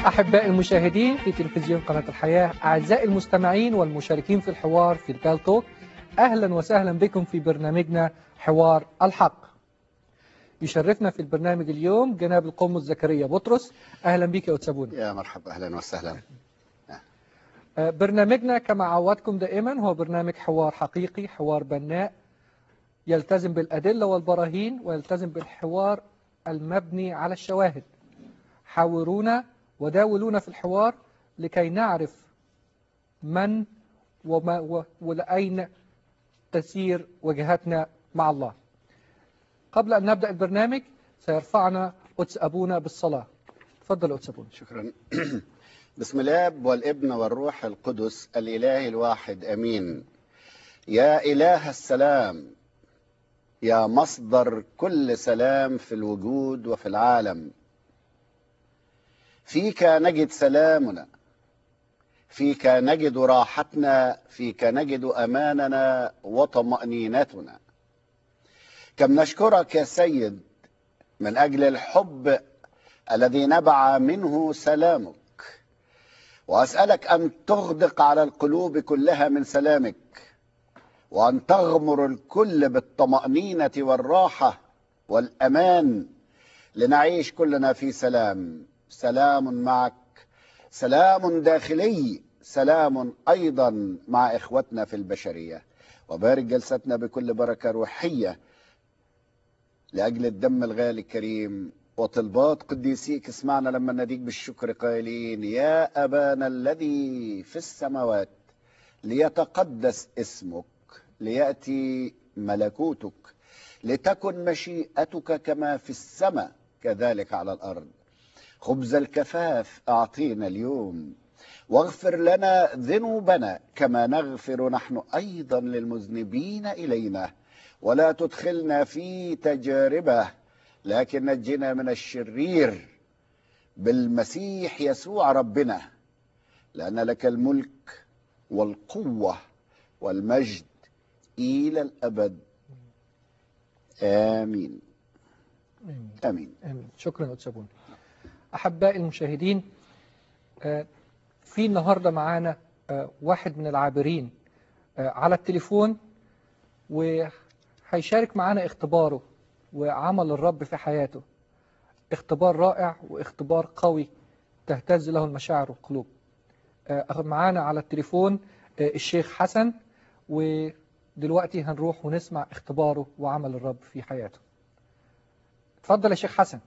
أحبائي المشاهدين في تلفزيون قناة الحياة أعزائي المستمعين والمشاركين في الحوار في البال توك أهلا وسهلا بكم في برنامجنا حوار الحق يشرفنا في البرنامج اليوم جناب القمص زكريا بطرس أهلا بك يا أتسابون يا مرحبا أهلا وسهلا برنامجنا كما عودتكم دائما هو برنامج حوار حقيقي حوار بناء يلتزم بالأدلة والبراهين ويلتزم بالحوار المبني على الشواهد حاورونا وداولونا في الحوار لكي نعرف من وما ولأين تسير وجهتنا مع الله قبل أن نبدأ البرنامج سيرفعنا قدس أبونا بالصلاة تفضل قدس أبونا شكرا بسم الاب والابن والروح القدس الاله الواحد امين يا اله السلام يا مصدر كل سلام في الوجود وفي العالم فيك نجد سلامنا فيك نجد راحتنا فيك نجد اماننا وطمانينتنا كم نشكرك يا سيد من اجل الحب الذي نبع منه سلامك واسالك ان تغدق على القلوب كلها من سلامك وان تغمر الكل بالطمانينه والراحه والامان لنعيش كلنا في سلام سلام معك سلام داخلي سلام ايضا مع اخوتنا في البشريه وبارك جلستنا بكل بركه روحيه لاجل الدم الغالي الكريم وطلبات قديسيك اسمعنا لما نديك بالشكر قائلين يا ابانا الذي في السماوات ليتقدس اسمك لياتي ملكوتك لتكن مشيئتك كما في السماء كذلك على الارض خبز الكفاف اعطينا اليوم واغفر لنا ذنوبنا كما نغفر نحن ايضا للمذنبين الينا ولا تدخلنا في تجاربه لكن نجنا من الشرير بالمسيح يسوع ربنا لان لك الملك والقوه والمجد الى الابد امين امين آمين شكرا أتسابون أحبائي المشاهدين في النهاردة معانا واحد من العابرين على التليفون وهيشارك معانا اختباره وعمل الرب في حياته اختبار رائع واختبار قوي تهتز له المشاعر والقلوب معانا على التليفون الشيخ حسن ودلوقتي هنروح ونسمع اختباره وعمل الرب في حياته اتفضل يا شيخ حسن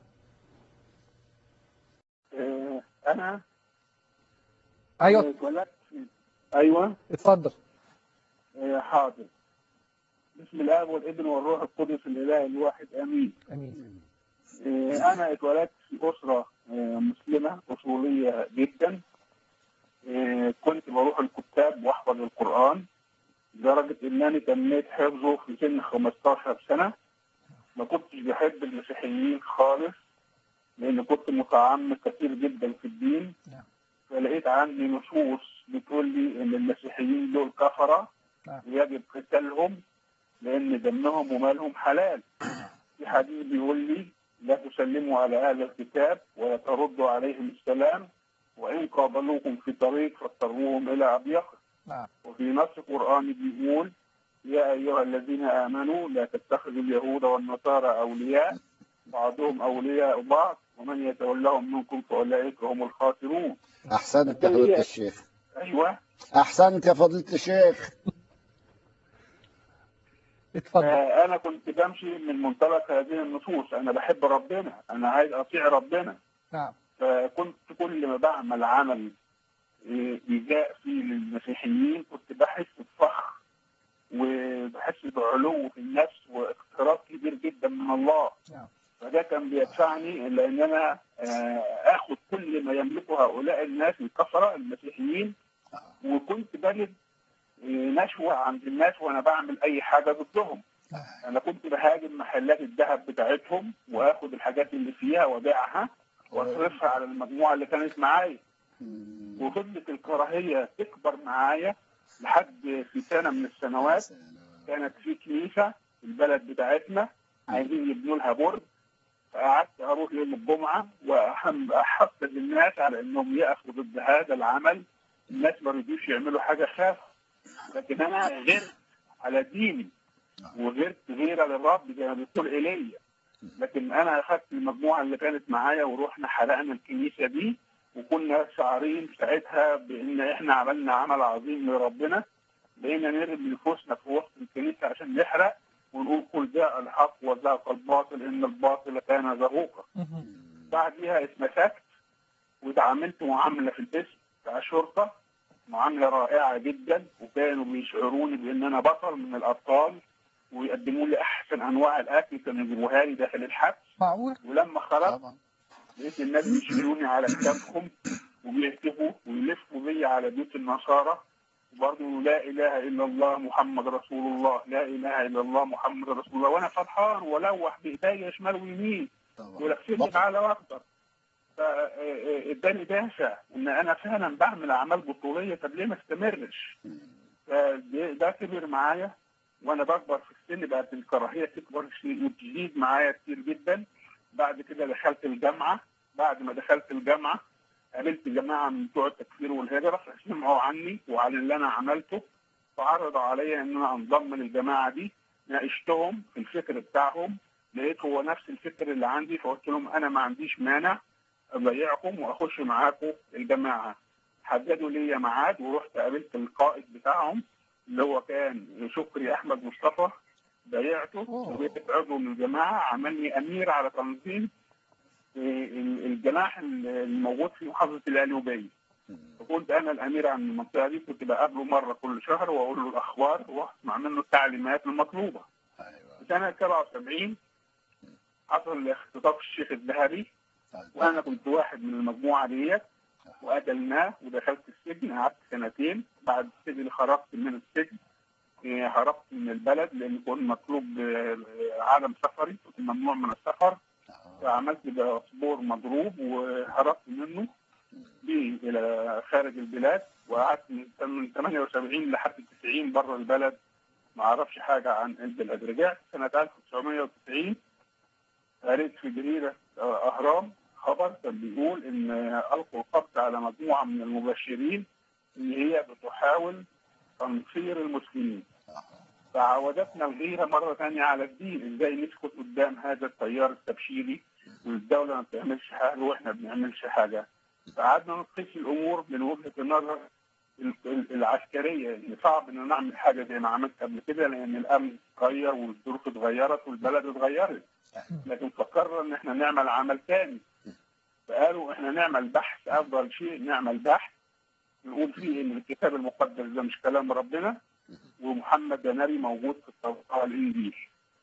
انا ايوه اتولدت ايوه اتفضل آه، حاضر بسم الاب والابن والروح القدس الاله الواحد امين امين آه، انا اتولدت في اسره آه، مسلمه اصوليه جدا آه، كنت بروح الكتاب واحفظ القران لدرجه انني تميت حفظه في سن 15 سنه ما كنتش بحب المسيحيين خالص لان كنت متعمق كثير جدا في الدين نعم. فلقيت عندي نصوص بتقول لي ان المسيحيين دول كفره نعم. ويجب قتالهم لان دمهم ومالهم حلال في حديث بيقول لي لا تسلموا على اهل الكتاب ولا تردوا عليهم السلام وان قابلوكم في طريق فاضطروهم الى اضيقه نعم وفي نص قرآني بيقول يا أيها الذين آمنوا لا تتخذوا اليهود والنصارى أولياء بعضهم أولياء بعض ومن يتولهم منكم فأولئك هم الخاسرون احسنت يا فضيله الشيخ أيوه احسنت يا فضيله الشيخ اتفضل آه أنا كنت بمشي من منطلق هذه النصوص أنا بحب ربنا أنا عايز أطيع ربنا نعم فكنت كل ما بعمل عمل آه، إيذاء فيه للمسيحيين كنت بحس بفخر وبحس بعلو في النفس واقتراب كبير جدا من الله نعم. فده كان بيدفعني الى ان انا آه، اخد كل ما يملكه هؤلاء الناس الكفره المسيحيين وكنت بجد آه، نشوه عند الناس وانا بعمل اي حاجه ضدهم انا كنت بهاجم محلات الذهب بتاعتهم واخد الحاجات اللي فيها وابيعها واصرفها على المجموعه اللي كانت معايا وفضلت الكراهيه تكبر معايا لحد في سنه من السنوات كانت في كنيسه في البلد بتاعتنا عايزين يبنوا لها برج فقعدت اروح يوم الجمعه واحفز الناس على انهم يقفوا ضد هذا العمل الناس ما رضيوش يعملوا حاجه خافوا لكن انا غيرت على ديني وغيرت غيره للرب زي ما بتقول ايليا لكن انا اخذت المجموعه اللي كانت معايا ورحنا حرقنا الكنيسه دي وكنا شعارين ساعتها بان احنا عملنا عمل عظيم لربنا بقينا نرمي نفوسنا في وسط الكنيسه عشان نحرق ونقول قل جاء الحق وزهق الباطل ان الباطل كان زهوقا مهم. بعديها اتمسكت واتعاملت معامله في الاسم بتاع شرطه معامله رائعه جدا وكانوا بيشعروني بان انا بطل من الابطال ويقدموا لي احسن انواع الاكل كانوا يجيبوها لي داخل الحبس معقول ولما خرجت طبعا لقيت الناس بيشيلوني على كتافهم وبيهتفوا ويلفوا بيا على بيوت النصارى وبرضه لا اله الا الله محمد رسول الله لا اله الا الله محمد رسول الله وانا فرحان ولوح بايديا شمال ويمين طبعا ولفني تعالى واكتر فاداني دافع ان انا فعلا بعمل اعمال بطوليه طب ليه ما استمرش؟ فده ده كبر معايا وانا بكبر في السن بقت الكراهيه تكبر شيء وتزيد معايا كتير جدا بعد كده دخلت الجامعه بعد ما دخلت الجامعه قابلت جماعه من بتوع التكفير والهجره سمعوا عني وعن اللي انا عملته فعرضوا عليا ان انا انضم للجماعه دي ناقشتهم في الفكر بتاعهم لقيت هو نفس الفكر اللي عندي فقلت لهم انا ما عنديش مانع ابايعكم واخش معاكم الجماعه حددوا لي ميعاد ورحت قابلت القائد بتاعهم اللي هو كان شكري احمد مصطفى بايعته أوه. وبقيت عضو من الجماعه عملني امير على تنظيم ال- الجناح الموجود في محافظه القليوبيه فكنت انا الامير عن المنطقه دي كنت بقابله مره كل شهر واقول له الاخبار واسمع منه التعليمات المطلوبه ايوه في سنه 77 حصل اختطاف الشيخ الذهبي طيب. وانا كنت واحد من المجموعه ديت وقتلناه ودخلت السجن قعدت سنتين بعد السجن خرجت من السجن إيه، هربت من البلد لان كنت مطلوب آه، عدم سفري كنت ممنوع من السفر آه. فعملت باسبور مضروب وهربت منه بيه الى خارج البلاد وقعدت من من 78 لحد 90 بره البلد ما اعرفش حاجه عن البلاد رجعت سنه 1990 قريت في جريده آه، اهرام خبر كان بيقول ان القوا القبض على مجموعه من المبشرين ان هي بتحاول تنصير المسلمين آه. فعودتنا الغيره مره ثانيه على الدين ازاي نسكت قدام هذا التيار التبشيري والدوله ما بتعملش حاجه واحنا ما بنعملش حاجه فقعدنا نقيس الامور من وجهه النظر ال- ال- العسكريه ان صعب ان نعمل حاجه زي ما عملت قبل كده لان الامن اتغير والظروف اتغيرت والبلد اتغيرت لكن فكرنا ان احنا نعمل عمل ثاني فقالوا احنا نعمل بحث افضل شيء نعمل بحث نقول فيه ان الكتاب المقدس ده مش كلام ربنا ومحمد ده نبي موجود في التوراة والانجيل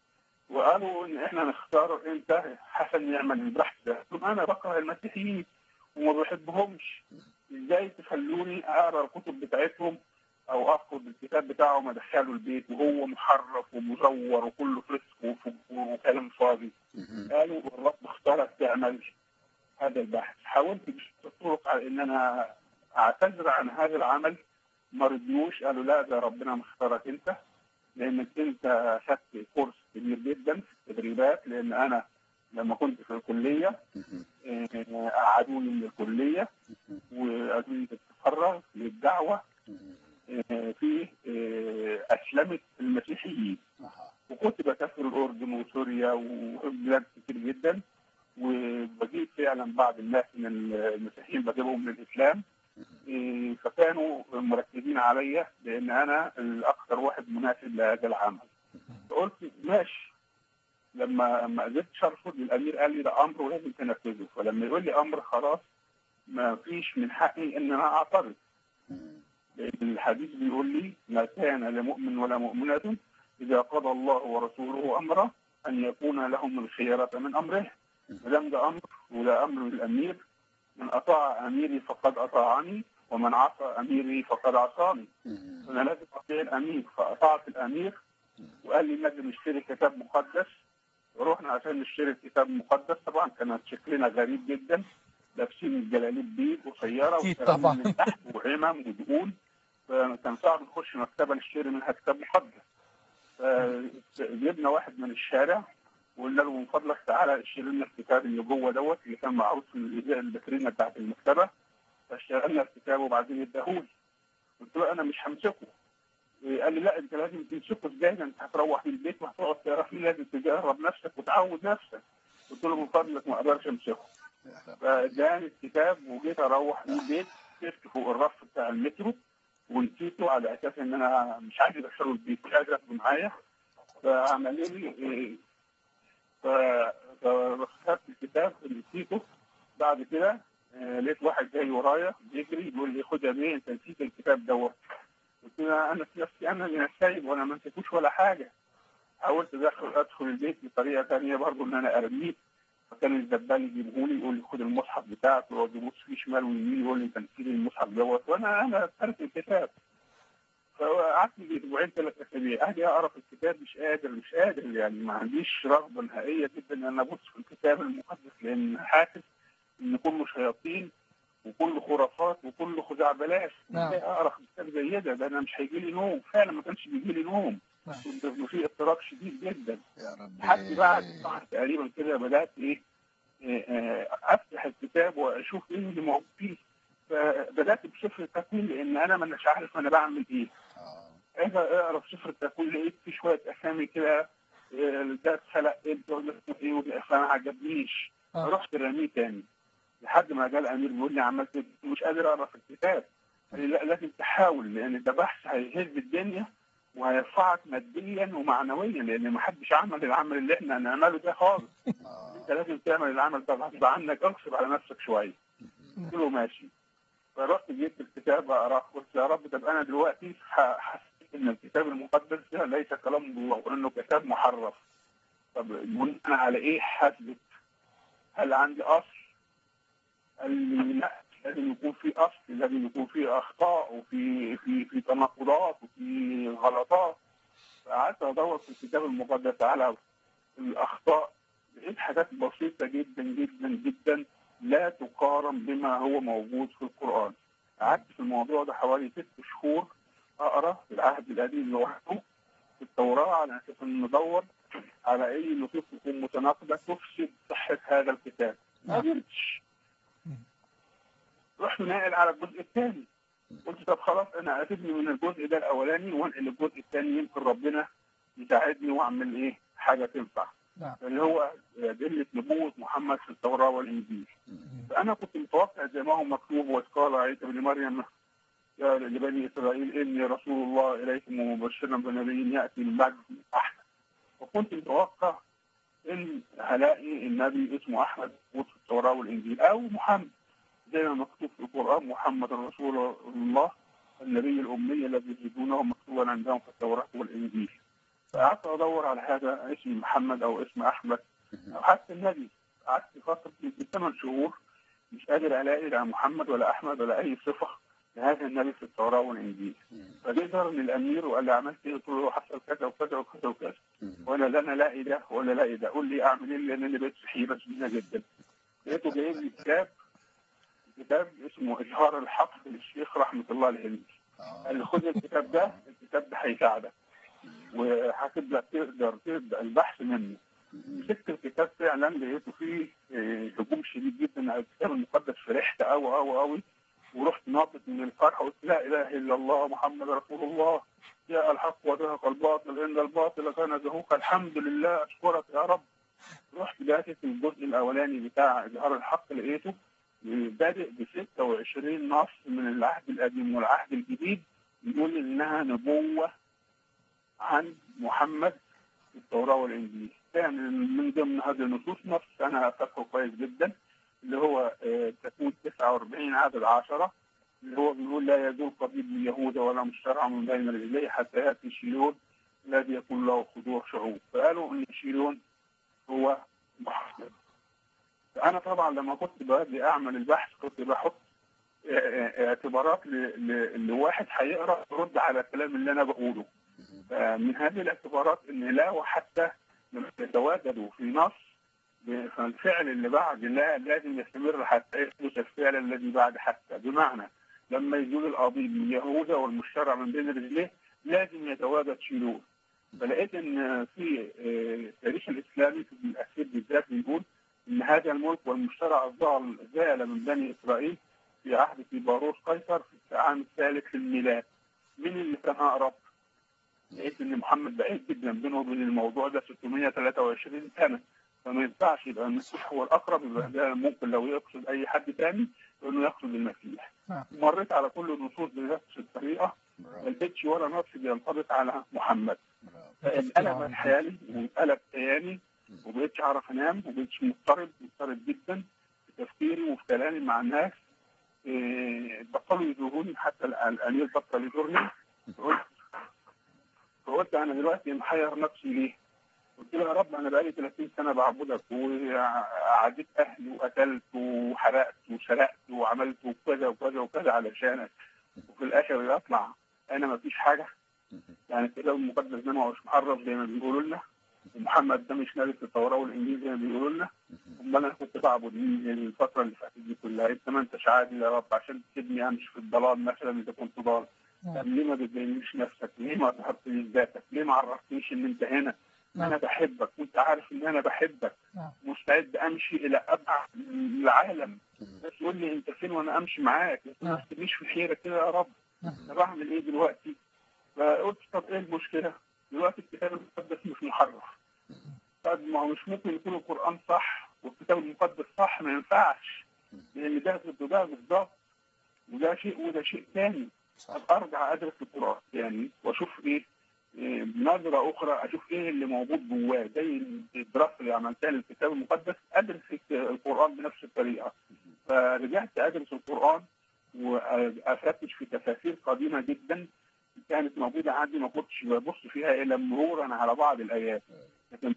وقالوا ان احنا نختار امتى حسن يعمل البحث ده قلت لهم انا بكره المسيحيين وما بحبهمش ازاي تخلوني اقرا الكتب بتاعتهم او افقد الكتاب بتاعهم ادخله البيت وهو محرف ومزور وكله فسق وفجور وكلام فاضي مهم. قالوا الرب اختارك تعمل هذا البحث حاولت بشتى الطرق على ان انا اعتذر عن هذا العمل ما رضيوش قالوا لا ده ربنا مختارك انت لانك انت خدت كورس كبير جدا في التدريبات لان انا لما كنت في الكليه مهم. آه، قعدوني من الكليه وقالوا لي تتفرغ للدعوه مهم. آه، في آه، اسلمه المسيحيين آه. وكنت بسافر الاردن وسوريا وبلاد كتير جدا وبجيب فعلا بعض الناس من المسيحيين بجيبهم من الاسلام إيه، فكانوا مركزين عليا لان انا الاكثر واحد مناسب لهذا العمل فقلت ماشي لما ما قدرتش ارفض الامير قال لي ده امر ولازم تنفذه فلما يقول لي امر خلاص ما فيش من حقي ان انا اعترض مهم. لأن الحديث بيقول لي ما كان لمؤمن ولا مؤمنة إذا قضى الله ورسوله أمرا أن يكون لهم الخيرة من أمره ما دام ده أمر وده أمر الأمير من أطاع أميري فقد أطاعني ومن عصى أميري فقد عصاني مهم. أنا لازم أطيع الأمير فأطعت الأمير وقال لي لازم نشتري كتاب مقدس رحنا عشان نشتري الكتاب المقدس طبعا كانت شكلنا غريب جدا لابسين الجلاليب بيض قصيره أكيد وكلام طبعاً. من تحت وعمم ودقون فكان صعب نخش مكتبه نشتري منها كتاب مقدس فجبنا واحد من الشارع وقلنا له من فضلك تعالى اشتري لنا الكتاب اللي جوه دوت اللي كان معروض في الازاء البكرينه بتاعت المكتبه فاشترى لنا الكتاب وبعدين اداهولي قلت له انا مش همسكه قال لي لا انت لازم تمسكه ازاي ده انت هتروح من البيت وهتقعد تقرا فيه لازم تجرب نفسك وتعود نفسك قلت له من فضلك ما اقدرش امسكه فاداني الكتاب وجيت اروح من البيت شفت فوق الرف بتاع المترو ونسيته على اساس ان انا مش عايز ادخله البيت مش عايز اخده معايا فعمل لي إيه، ف- فخدت الكتاب نسيته بعد كده آه، لقيت واحد جاي ورايا بيجري بيقول لي خد يا بيه انت نسيت الكتاب دوت قلت له انا في نفسي انا اللي نسيت وانا ما نسيتوش ولا حاجه حاولت ادخل ادخل البيت بطريقه ثانيه برضه ان انا ارميه فكان الدبان يجيبه لي يقول لي خد المصحف بتاعك ويقعد يبص فيه شمال ويمين يقول لي انت نسيت المصحف دوت وانا انا ترك الكتاب فقعدت لي اسبوعين ثلاث اسابيع اجي اقرا في الكتاب مش قادر مش قادر يعني ما عنديش رغبه نهائيه جدا ان انا ابص في الكتاب المقدس لان حاسس ان كله شياطين وكله خرافات وكله خزعبلات نعم. ازاي اقرا في كتاب زي ده ده انا مش هيجي لي نوم فعلا ما كانش بيجي لي نوم نعم. كنت في اضطراب شديد جدا يا رب لحد بعد شهر تقريبا كده بدات ايه إيه، آه، افتح الكتاب واشوف ايه اللي موجود فيه فبدات بسفر التكوين لان انا ما اناش عارف انا بعمل ايه آه. اجي اقرا في سفر التكوين لقيت في شويه اسامي كده آه، ده اتخلق امتى ولا اسمه ايه وده فما عجبنيش آه. رحت رميه تاني لحد ما جه الامير بيقول لي عملت إيه؟ مش قادر اقرا في الكتاب قال لي لا لازم تحاول لان ده بحث هيهز الدنيا وهيرفعك ماديا ومعنويا لان ما حدش عمل العمل اللي احنا هنعمله ده خالص آه. انت لازم تعمل العمل ده غصب عنك اغصب على نفسك شويه قلت له ماشي فرحت جبت الكتاب اقراه قلت يا رب طب انا دلوقتي ح- حسيت ان الكتاب المقدس ده ليس كلام الله وانه كتاب محرف طب بناء على ايه حسبت؟ هل عندي اصل؟ قال لي لا لازم يكون في اصل لازم يكون في اخطاء وفي في في تناقضات وفي غلطات فقعدت ادور في الكتاب المقدس على الاخطاء لقيت حاجات بسيطه جدا جدا جدا لا تقارن بما هو موجود في القران قعدت في الموضوع ده حوالي ست شهور اقرا في العهد القديم لوحده في التوراه على اساس ان ندور على اي نصوص تكون متناقضه تفسد صحه هذا الكتاب ما نعم. قدرتش رحت ناقل على الجزء الثاني قلت طب خلاص انا اسيبني من الجزء ده الاولاني وانقل الجزء الثاني يمكن ربنا يساعدني واعمل ايه حاجه تنفع نعم. اللي هو ادله نبوه محمد في التوراه والانجيل فانا كنت متوقع زي ما هو مكتوب واذ قال عيسى بن مريم يا لبني اسرائيل اني رسول الله اليكم ومبشرا بنبي ياتي من بعد اسمه احمد وكنت متوقع ان هلاقي النبي اسمه احمد موجود في التوراه والانجيل او محمد زي ما مكتوب في القران محمد رسول الله النبي الامي الذي يجدونه مكتوبا عندهم في التوراه والانجيل فقعدت ادور على هذا اسم محمد او اسم احمد او حتى النبي قعدت فتره يمكن ثمان شهور مش قادر الاقي لا محمد ولا احمد ولا اي صفه لهذا النبي في التوراه والانجيل فجه ظهرني الامير وقال لي عملت ايه؟ قلت له حصل كذا وكذا وكذا وكذا ولا لا انا لاقي ده ولا لاقي ده قول لي اعمل ايه لان انا بقيت في حيره شديده جدا لقيته جايب لي كتاب كتاب اسمه اظهار الحق للشيخ رحمه الله الهندي قال لي خد الكتاب ده الكتاب ده هيساعدك وهتبدا تقدر تبدا البحث منه مسكت الكتاب فعلا لقيته فيه آه، هجوم شديد جدا على الكتاب المقدس فرحت قوي قوي قوي ورحت ناطط من الفرحه وقلت لا اله الا الله محمد رسول الله جاء الحق وزهق الباطل ان الباطل كان زهوقا الحمد لله اشكرك يا رب رحت لقيت الجزء الاولاني بتاع اظهار الحق لقيته بادئ ب 26 نص من العهد القديم والعهد الجديد يقول انها نبوه عن محمد في التوراه والانجيل كان من ضمن هذه النصوص نص انا فاكره كويس جدا اللي هو آه، تكون 49 عدد 10 اللي هو بيقول لا يزول قبيل اليهود ولا مشترع من بين رجليه حتى ياتي شيلون الذي يكون له خضوع شعوب فقالوا ان شيلون هو محمد فانا طبعا لما كنت باجي اعمل البحث كنت بحط آه، آه، اعتبارات ل- ل- لواحد هيقرا يرد على الكلام اللي انا بقوله من هذه الاعتبارات ان لا وحتى لما يتواجدوا في نص فالفعل اللي بعد لا لازم يستمر حتى يثبت الفعل الذي بعد حتى بمعنى لما يزول القضيب من يهوذا والمشترع من بين رجليه لازم يتواجد شيلون فلقيت ان في آه، التاريخ الاسلامي في ابن الاخير بالذات بيقول ان هذا الملك والمشترى الضال زال من بني اسرائيل في عهد تيباروس قيصر في العام الثالث للميلاد. مين اللي كان اقرب؟ لقيت ان محمد بعيد جدا بينه وبين الموضوع ده 623 سنه فما ينفعش يبقى المسيح هو الاقرب يبقى ده ممكن لو يقصد اي حد تاني انه يقصد المسيح. نعم. مريت على كل النصوص بنفس الطريقه ما برافو لقيتش ولا نص بينطبق على محمد. برافو فانقلبت حيالي وانقلب كياني وبقيتش اعرف انام وبقيتش مضطرب مضطرب جدا في تفكيري وفي كلامي مع الناس إيه، بطلوا يزوروني حتى الآن الامير بطل يزورني قلت فقلت انا دلوقتي محير نفسي ليه؟ قلت له يا رب انا بقالي 30 سنه بعبدك وعديت اهلي وقتلت وحرقت وسرقت وعملت وكذا وكذا وكذا علشانك وفي الاخر يطلع انا ما فيش حاجه يعني الكتاب المقدس ده ما هوش محرف زي ما بيقولوا لنا ومحمد ده مش نبي في التوراه والانجيل زي ما بيقولوا لنا امال انا كنت بعبد مين الفتره اللي فاتت دي كلها انت ما انتش عادل يا رب عشان تسيبني امشي في الضلال مثلا اذا كنت ضال طب ليه ما بتبينيش نفسك؟ ليه ما تحطليش ذاتك؟ ليه ما عرفتنيش ان انت هنا؟ نعم. انا بحبك وانت عارف ان انا بحبك نعم. مستعد امشي الى ابعد العالم بس يقول لي انت فين وانا امشي معاك بس ما نعم. تسيبنيش في حيرك كده يا رب نعم. انا بعمل ايه دلوقتي؟ فقلت طب ايه المشكله؟ دلوقتي الكتاب المقدس مش محرف طب ما هو مش ممكن يكون القران صح والكتاب المقدس صح ما ينفعش لان ده ضد ده بالظبط وده شيء وده شيء ثاني صح طب ارجع ادرس القران يعني واشوف ايه إيه، بنظره اخرى اشوف ايه اللي موجود جواه زي الدراسه اللي عملتها للكتاب المقدس ادرس القران بنفس الطريقه فرجعت ادرس القران وافتش في تفاسير قديمه جدا كانت موجوده عندي ما كنتش ببص فيها الا مرورا على بعض الايات لكن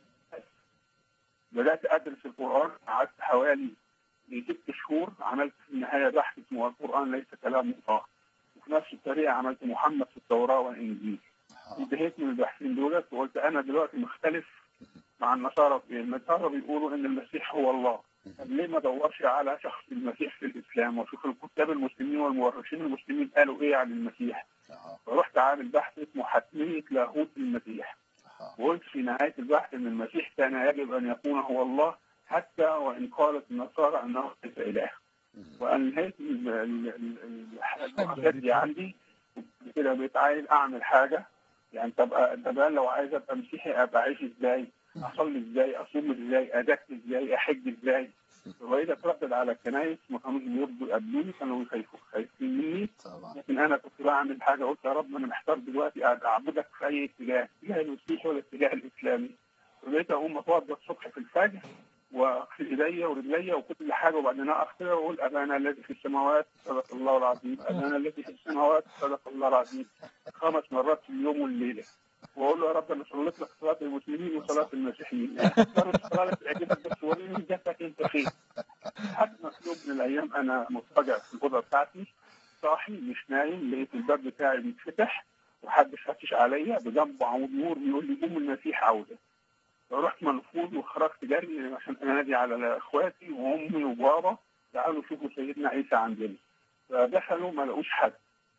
بدات ادرس القران قعدت حوالي ست شهور عملت في النهايه بحث اسمه القران ليس كلام الله وفي نفس الطريقه عملت محمد في التوراه والانجيل انتهيت من البحثين دولت وقلت انا دلوقتي مختلف مع النصارى في النصارى بيقولوا ان المسيح هو الله طب ليه ما ادورش على شخص المسيح في الاسلام واشوف الكتاب المسلمين والمؤرخين المسلمين قالوا ايه عن المسيح أها. فرحت عامل بحث اسمه حتميه لاهوت المسيح أها. وقلت في نهايه البحث ان المسيح كان يجب ان يكون هو الله حتى وان قالت النصارى انه ليس اله وانهيت ال- ال- ال- ال- الحاجات دي عندي وبعد كده بقيت عايز اعمل حاجه يعني طب طب انا لو عايز ابقى مسيحي ابقى اعيش ازاي؟ اصلي ازاي؟ اصوم ازاي؟ ادك ازاي؟ احج ازاي؟ وإذا اتردد على الكنايس ما كانوش بيرضوا يقابلوني كانوا يخايفوا خايفين مني طبعا لكن انا كنت بعمل حاجه قلت يا رب انا محتار دلوقتي أع- اعبدك في اي اتجاه، اتجاه المسيحي ولا الاتجاه الاسلامي. فبقيت اقوم اتوضا الصبح في الفجر واغسل ايديا ورجليا وكل حاجه وبعدين اقف كده واقول ابانا الذي في السماوات صدق الله العظيم، ابانا الذي في السماوات صدق الله العظيم. خمس مرات في اليوم والليله. واقول له يا رب انا صليت لك صلاه المسلمين وصلاه المسيحيين، اختار الصلاه اللي تعجبك بس وريني جاتك انت فين. حتى في يوم من الايام انا مضطجع في الاوضه بتاعتي صاحي مش نايم لقيت الباب بتاعي بيتفتح وحد فاتش عليا بجنبه عمود نور بيقول لي قوم المسيح عوده فرحت منفوض وخرجت جري عشان انادي على اخواتي وامي وبابا تعالوا شوفوا سيدنا عيسى عندنا فدخلوا ما لقوش حد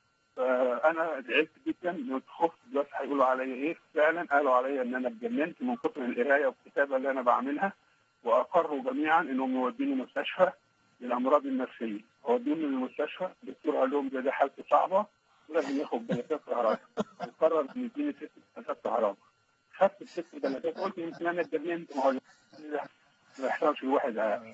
فانا زعلت جدا قلت خفت دلوقتي هيقولوا عليا ايه فعلا قالوا عليا ان انا اتجننت من كتر القرايه والكتابه اللي انا بعملها واقروا جميعا انهم يودوني مستشفى للامراض النفسيه ودوني المستشفى الدكتور قال لهم ده ده حالته صعبه ولازم ياخد جلسات كهرباء وقرر ان يديني ست جلسات كهرباء خدت الست جلسات قلت يمكن انا اتجننت ما هو ما يحصلش الواحد عادي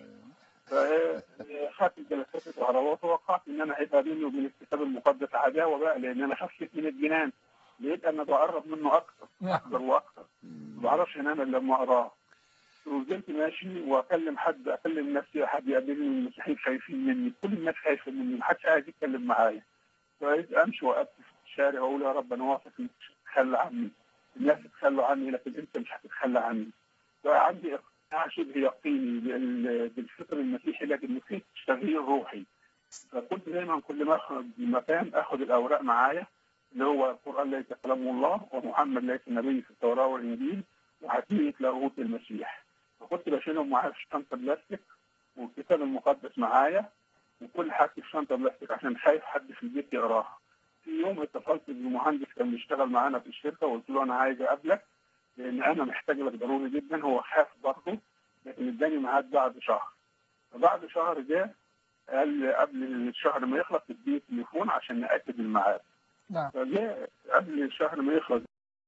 فخدت الجلسات الكهرباء وتوقعت ان انا هيبقى بيني وبين الكتاب المقدس عداوه بقى لان انا خفت من الجنان لقيت انا بقرب منه اكثر اكثر واكثر ما بعرفش انام الا لما اقراه وفضلت ماشي واكلم حد اكلم نفسي حد يقابلني المسيحيين خايفين مني كل الناس خايفه مني محدش عايز يتكلم معايا فبقيت امشي وقفت في الشارع واقول يا رب انا واثق انك مش هتتخلى عني الناس تتخلوا عني لكن انت مش هتتخلى عني فعندي اقناع شبه يقيني بال- بالفكر المسيحي لكن مفيش تغيير روحي فكنت دايما كل ما اخرج من مكان اخذ الاوراق معايا اللي هو القران ليس كلام الله ومحمد ليس نبي في التوراه والانجيل وحتميه لاهوت المسيح فكنت بشيلهم معايا في شنطه بلاستيك والكتاب المقدس معايا وكل حاجه في شنطه بلاستيك عشان خايف حد في البيت يقراها. في يوم اتصلت بمهندس كان بيشتغل معانا في الشركه وقلت له انا عايز اقابلك لان انا محتاج لك ضروري جدا هو خاف برضه لكن اداني ميعاد بعد شهر فبعد شهر جه قال لي قبل الشهر ما يخلص اديني تليفون عشان ناكد الميعاد نعم فجاء قبل الشهر ما يخلص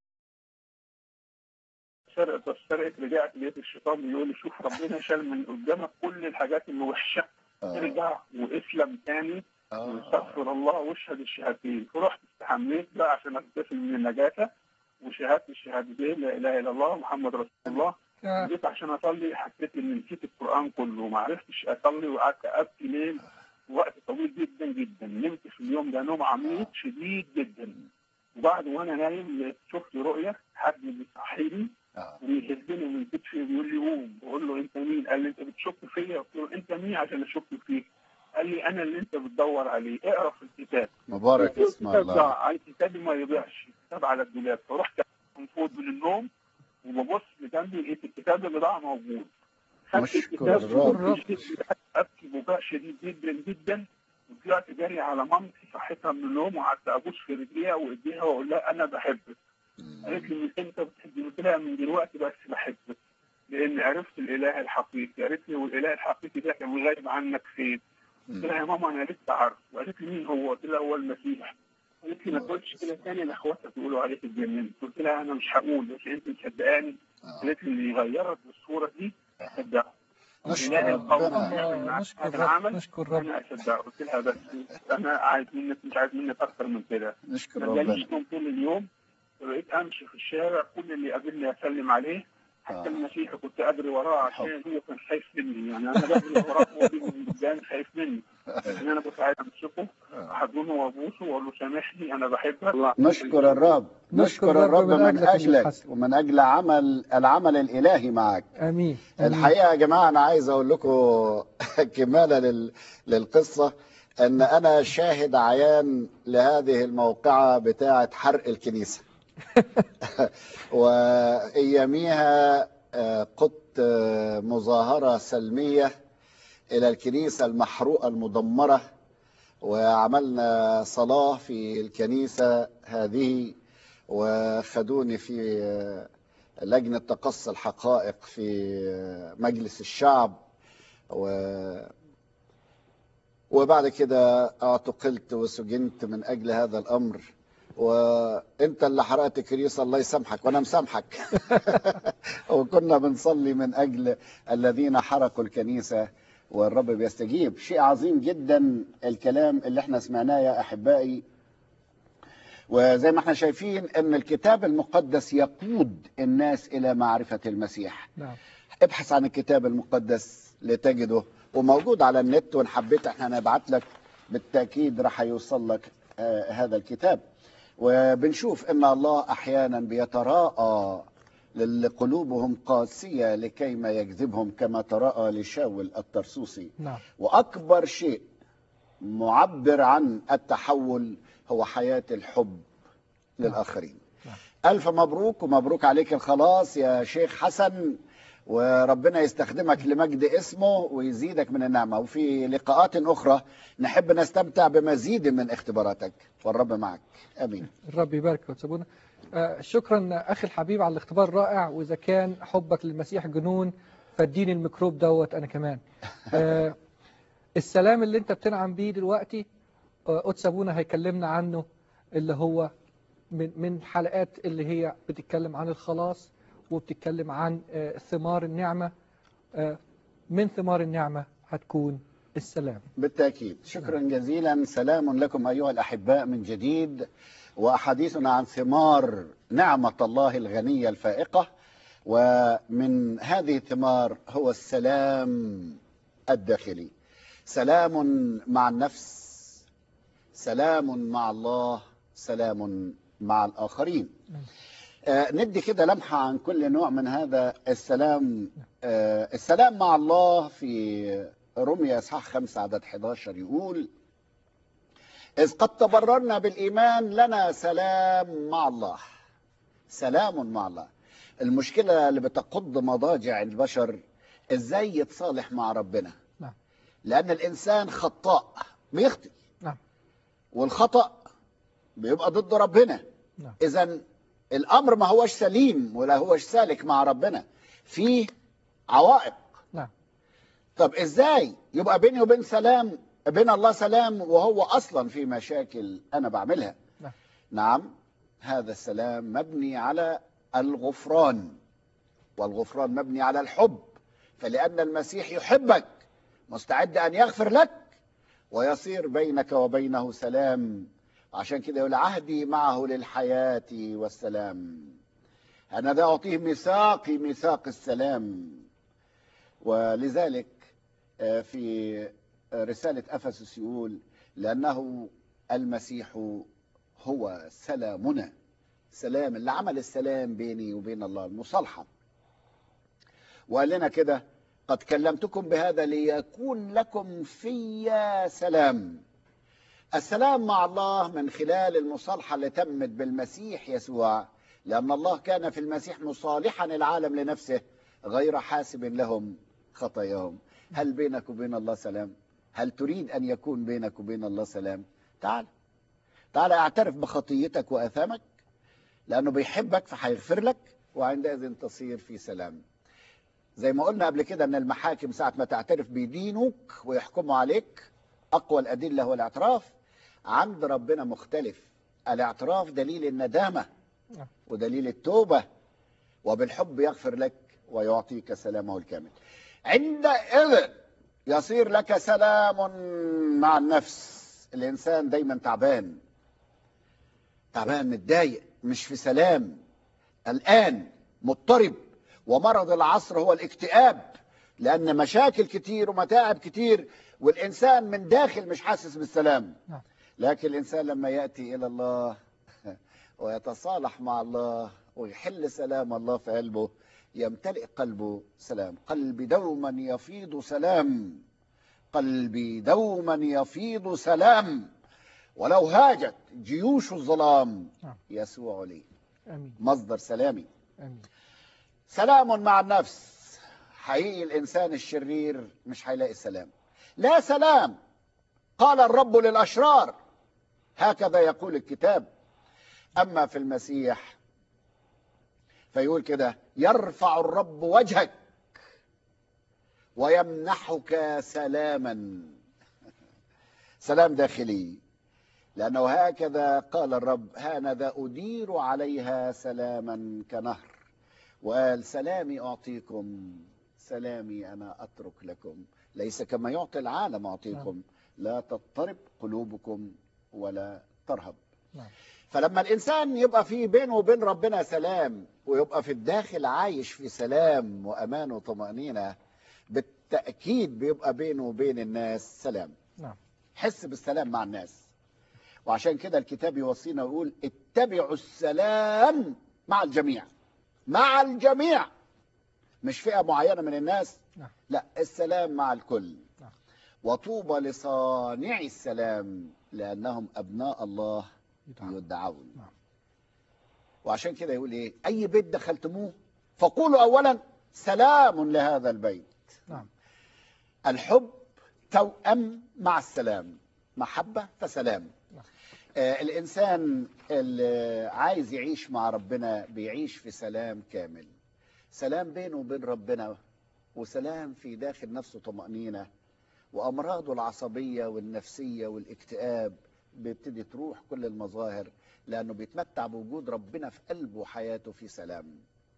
سرقت سرقت رجعت لقيت الشيطان بيقول لي شوف ربنا شال من قدامك كل الحاجات اللي وحشه آه. ارجع واسلم تاني آه. واستغفر الله واشهد الشهادتين فرحت استحميت بقى عشان اغتسل من النجاسه وشهادة الشهادتين لا اله الا الله محمد رسول الله آه، جيت عشان اصلي حسيت ان نسيت القران كله وما عرفتش اصلي وقعدت ابكي ليل وقت طويل جدا جدا نمت في اليوم ده نوم عميق شديد جدا وبعد وانا نايم لقيت- شفت رؤيه حد بيصحيني آه. ويهزني من كتفي بيقول لي قوم بقول له انت مين؟ قال لي انت بتشك فيا قلت له انت مين عشان اشك فيك؟ قال لي انا اللي انت بتدور عليه اقرا في الكتاب مبارك قلت له اسم الكتاب ده الله عايز كتابي ما يضيعش كتاب على الدولاب فرحت منفوض من النوم وببص لجنبي لقيت الكتاب اللي ضاع موجود خدت نشكر الكتاب الرب. وقلت ابكي بكاء شديد جدا جدا وطلعت جري على مامتي صحيتها من النوم وقعدت ابوس في رجليها وايديها واقول لها انا بحبك قالت لي من امتى بتحبني؟ قلت لها من دلوقتي بس بحبك لان عرفت الاله الحقيقي قالت لي والاله الحقيقي ده كان غايب عنك فين؟ قلت لها يا ماما انا لسه عارف وقالت لي مين هو؟ قلت لها هو المسيح قالت لي ما تقولش كده تاني لاخواتك يقولوا عليك اتجننت قلت لها انا مش هقول بس انت مصدقاني آه. قالت لي اللي يغيرك بالصوره دي اصدقه نشكر إله القوم ربنا يعمل الله معاك نشكر هذا رب العمل نشكر رب انا اصدقه قلت لها بس انا عايز منك مش عايز منك اكتر من كده نشكر ما ربنا جاليش نوم طول اليوم بقيت امشي في الشارع كل اللي قابلني اسلم عليه آه. حتى المسيحي كنت اجري وراه عشان هو كان خايف مني يعني انا بجري وراه هو بيجي من قدام خايف مني لكن انا كنت عايز امسكه احضنه وابوسه واقول له سامحني انا بحبك الله نشكر الرب نشكر الرب من أجلك يا شيخ اجلك حسن. ومن اجل عمل العمل الالهي معك امين آمين. الحقيقه يا جماعه انا عايز اقول لكم كماله لل... للقصه ان انا شاهد عيان لهذه الموقعه بتاعه حرق الكنيسه واياميها آه، قدت آه، مظاهره سلميه الى الكنيسه المحروقه المدمره وعملنا صلاه في الكنيسه هذه وخدوني في آه، لجنة تقصي الحقائق في مجلس الشعب و وبعد كده اعتقلت وسجنت من أجل هذا الأمر وانت اللي حرقت الكنيسة الله يسامحك وانا مسامحك وكنا بنصلي من أجل الذين حرقوا الكنيسة والرب بيستجيب شيء عظيم جدا الكلام اللي احنا سمعناه يا أحبائي وزي ما احنا شايفين ان الكتاب المقدس يقود الناس الى معرفة المسيح نعم ابحث عن الكتاب المقدس لتجده وموجود على النت وان حبيت احنا نبعت لك بالتاكيد راح يوصل لك آه هذا الكتاب وبنشوف ان الله احيانا بيتراءى للي قلوبهم قاسيه لكي ما يجذبهم كما تراءى لشاول الترسوسي نعم واكبر شيء معبر عن التحول هو حياه الحب للاخرين نعم. الف مبروك ومبروك عليك الخلاص يا شيخ حسن وربنا يستخدمك لمجد اسمه ويزيدك من النعمه وفي لقاءات اخرى نحب نستمتع بمزيد من اختباراتك والرب معك امين الرب يبارك وتسابونا آه شكرا اخي الحبيب على الاختبار الرائع واذا كان حبك للمسيح جنون فاديني الميكروب دوت انا كمان آه السلام اللي انت بتنعم بيه دلوقتي آه قدس ابونا هيكلمنا عنه اللي هو من من حلقات اللي هي بتتكلم عن الخلاص وبتتكلم عن آه ثمار النعمه آه من ثمار النعمه هتكون السلام بالتاكيد شكرا جزيلا سلام لكم ايها الاحباء من جديد وحديثنا عن ثمار نعمه الله الغنيه الفائقه ومن هذه الثمار هو السلام الداخلي سلام مع النفس سلام مع الله سلام مع الآخرين آه ندي كده لمحة عن كل نوع من هذا السلام آه السلام مع الله في رمية إصحاح 5 عدد 11 يقول إذ قد تبررنا بالإيمان لنا سلام مع الله سلام مع الله المشكلة اللي بتقض مضاجع البشر إزاي يتصالح مع ربنا نعم. لأن الإنسان خطاء بيخطئ نعم. والخطأ بيبقى ضد ربنا نعم. إذا الامر ما هوش سليم ولا هوش سالك مع ربنا فيه عوائق نعم طب ازاي يبقى بيني وبين سلام بين الله سلام وهو اصلا في مشاكل انا بعملها نعم. نعم هذا السلام مبني على الغفران والغفران مبني على الحب فلان المسيح يحبك مستعد ان يغفر لك ويصير بينك وبينه سلام عشان كده يقول عهدي معه للحياه والسلام انا ذا اعطيه ميثاقي ميثاق السلام ولذلك آه، في رسالة أفسس يقول لأنه المسيح هو سلامنا سلام اللي عمل السلام بيني وبين الله المصالحة وقال لنا كده قد كلمتكم بهذا ليكون لكم في سلام السلام مع الله من خلال المصالحة اللي تمت بالمسيح يسوع لأن الله كان في المسيح مصالحا العالم لنفسه غير حاسب لهم خطاياهم هل بينك وبين الله سلام هل تريد أن يكون بينك وبين الله سلام تعال تعال اعترف بخطيتك وأثامك لأنه بيحبك فهيغفر لك وعندئذ تصير في سلام زي ما قلنا قبل كده أن المحاكم ساعة ما تعترف بيدينوك ويحكموا عليك أقوى الأدلة هو الاعتراف عند ربنا مختلف الاعتراف دليل الندامة نعم. ودليل التوبة وبالحب يغفر لك ويعطيك سلامه الكامل عندئذ يصير لك سلام مع النفس الإنسان دايما تعبان تعبان متضايق مش في سلام الآن مضطرب ومرض العصر هو الاكتئاب لأن مشاكل كتير ومتاعب كتير والإنسان من داخل مش حاسس بالسلام نعم. لكن الإنسان لما يأتي إلى الله ويتصالح مع الله ويحل سلام الله في قلبه يمتلئ قلبه سلام قلبي دوما يفيض سلام قلبي دوما يفيض سلام ولو هاجت جيوش الظلام نعم. يسوع لي امين مصدر سلامي امين سلام مع النفس حقيقي الإنسان الشرير مش هيلاقي السلام لا سلام قال الرب للأشرار هكذا يقول الكتاب أما في المسيح فيقول كده يرفع الرب وجهك ويمنحك سلاما سلام داخلي لأنه هكذا قال الرب هانذا أدير عليها سلاما كنهر وقال سلامي أعطيكم سلامي أنا أترك لكم ليس كما يعطي العالم أعطيكم لا تضطرب قلوبكم ولا ترهب نعم. فلما الإنسان يبقى في بينه وبين ربنا سلام ويبقى في الداخل عايش في سلام وأمان وطمأنينة بالتأكيد بيبقى بينه وبين الناس سلام نعم حس بالسلام مع الناس وعشان كده الكتاب يوصينا ويقول اتبعوا السلام مع الجميع مع الجميع مش فئة معينة من الناس نعم. لا السلام مع الكل نعم. وطوبى لصانعي السلام لأنهم أبناء الله يدعى. يدعون نعم. وعشان كده يقول ايه اي بيت دخلتموه فقولوا اولا سلام لهذا البيت نعم. الحب توأم مع السلام محبة فسلام نعم. آه الإنسان اللي عايز يعيش مع ربنا بيعيش في سلام كامل سلام بينه وبين ربنا وسلام في داخل نفسه طمأنينة وأمراضه العصبية والنفسية والاكتئاب بيبتدي تروح كل المظاهر لأنه بيتمتع بوجود ربنا في قلبه وحياته في سلام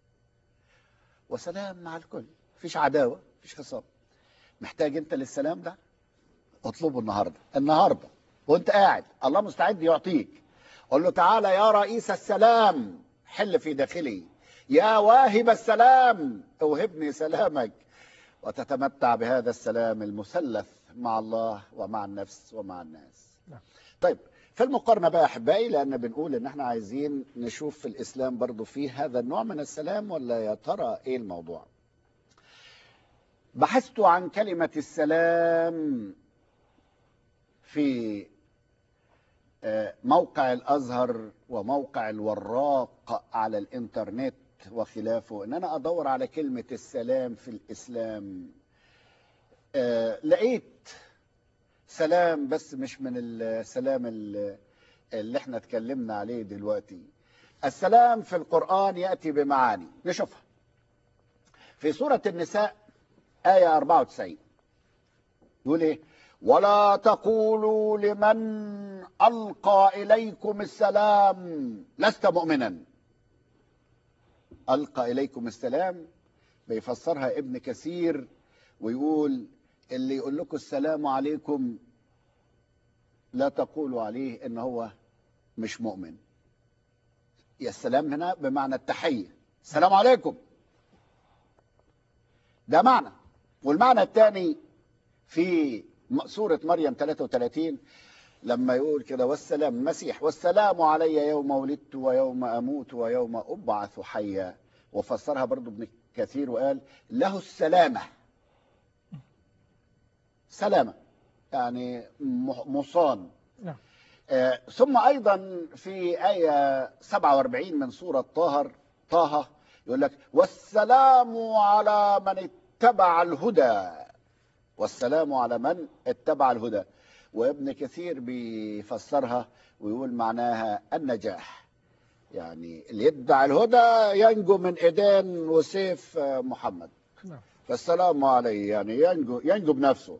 وسلام مع الكل مفيش عداوة مفيش خصام محتاج انت للسلام ده اطلبه النهارده النهارده وانت قاعد الله مستعد يعطيك قول له تعالى يا رئيس السلام حل في داخلي يا واهب السلام اوهبني سلامك وتتمتع بهذا السلام المثلث مع الله ومع النفس ومع الناس نعم. طيب في المقارنة بقى أحبائي لأن بنقول إن إحنا عايزين نشوف في الإسلام برضو فيه هذا النوع من السلام ولا يا ترى إيه الموضوع بحثت عن كلمة السلام في آه، موقع الأزهر وموقع الوراق على الإنترنت وخلافه إن أنا أدور على كلمة السلام في الإسلام آه، لقيت سلام بس مش من السلام ال- اللي احنا اتكلمنا عليه دلوقتي السلام في القرآن يأتي بمعاني نشوفها في سورة النساء آية 94 يقول إيه ولا تقولوا لمن ألقى إليكم السلام لست مؤمنا ألقى إليكم السلام بيفسرها ابن كثير ويقول اللي يقول لكم السلام عليكم لا تقولوا عليه ان هو مش مؤمن يا السلام هنا بمعنى التحية السلام عليكم ده معنى والمعنى الثاني في سورة مريم 33 لما يقول كده والسلام المسيح والسلام علي يوم ولدت ويوم أموت ويوم أبعث حيا وفسرها برضو ابن كثير وقال له السلامة سلامة يعني مصان نعم آه، ثم أيضا في آية 47 من سورة طه طه يقول لك والسلام على من اتبع الهدى والسلام على من اتبع الهدى وابن كثير بيفسرها ويقول معناها النجاح يعني اللي يتبع الهدى ينجو من ايدين وسيف آه، محمد نعم فالسلام عليه يعني ينجو ينجو بنفسه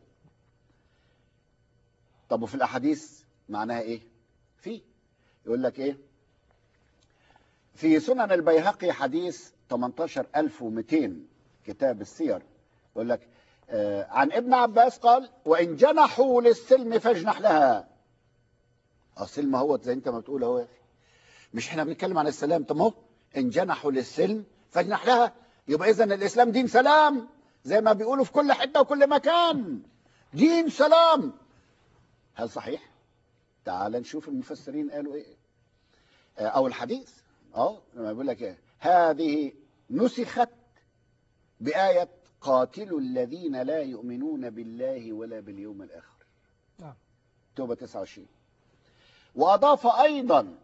طب وفي الاحاديث معناها ايه في يقول لك ايه في سنن البيهقي حديث 18200 كتاب السير يقول لك آه عن ابن عباس قال وان جنحوا للسلم فاجنح لها اه السلم هو زي انت ما بتقول اهو يا اخي مش احنا بنتكلم عن السلام طب ما هو ان جنحوا للسلم فاجنح لها يبقى اذا الاسلام دين سلام زي ما بيقولوا في كل حته وكل مكان دين سلام هل صحيح تعال نشوف المفسرين قالوا ايه آه، او الحديث اه لما بيقول لك ايه هذه نسخت بآية قاتلوا الذين لا يؤمنون بالله ولا باليوم الآخر نعم توبة 29 وأضاف أيضا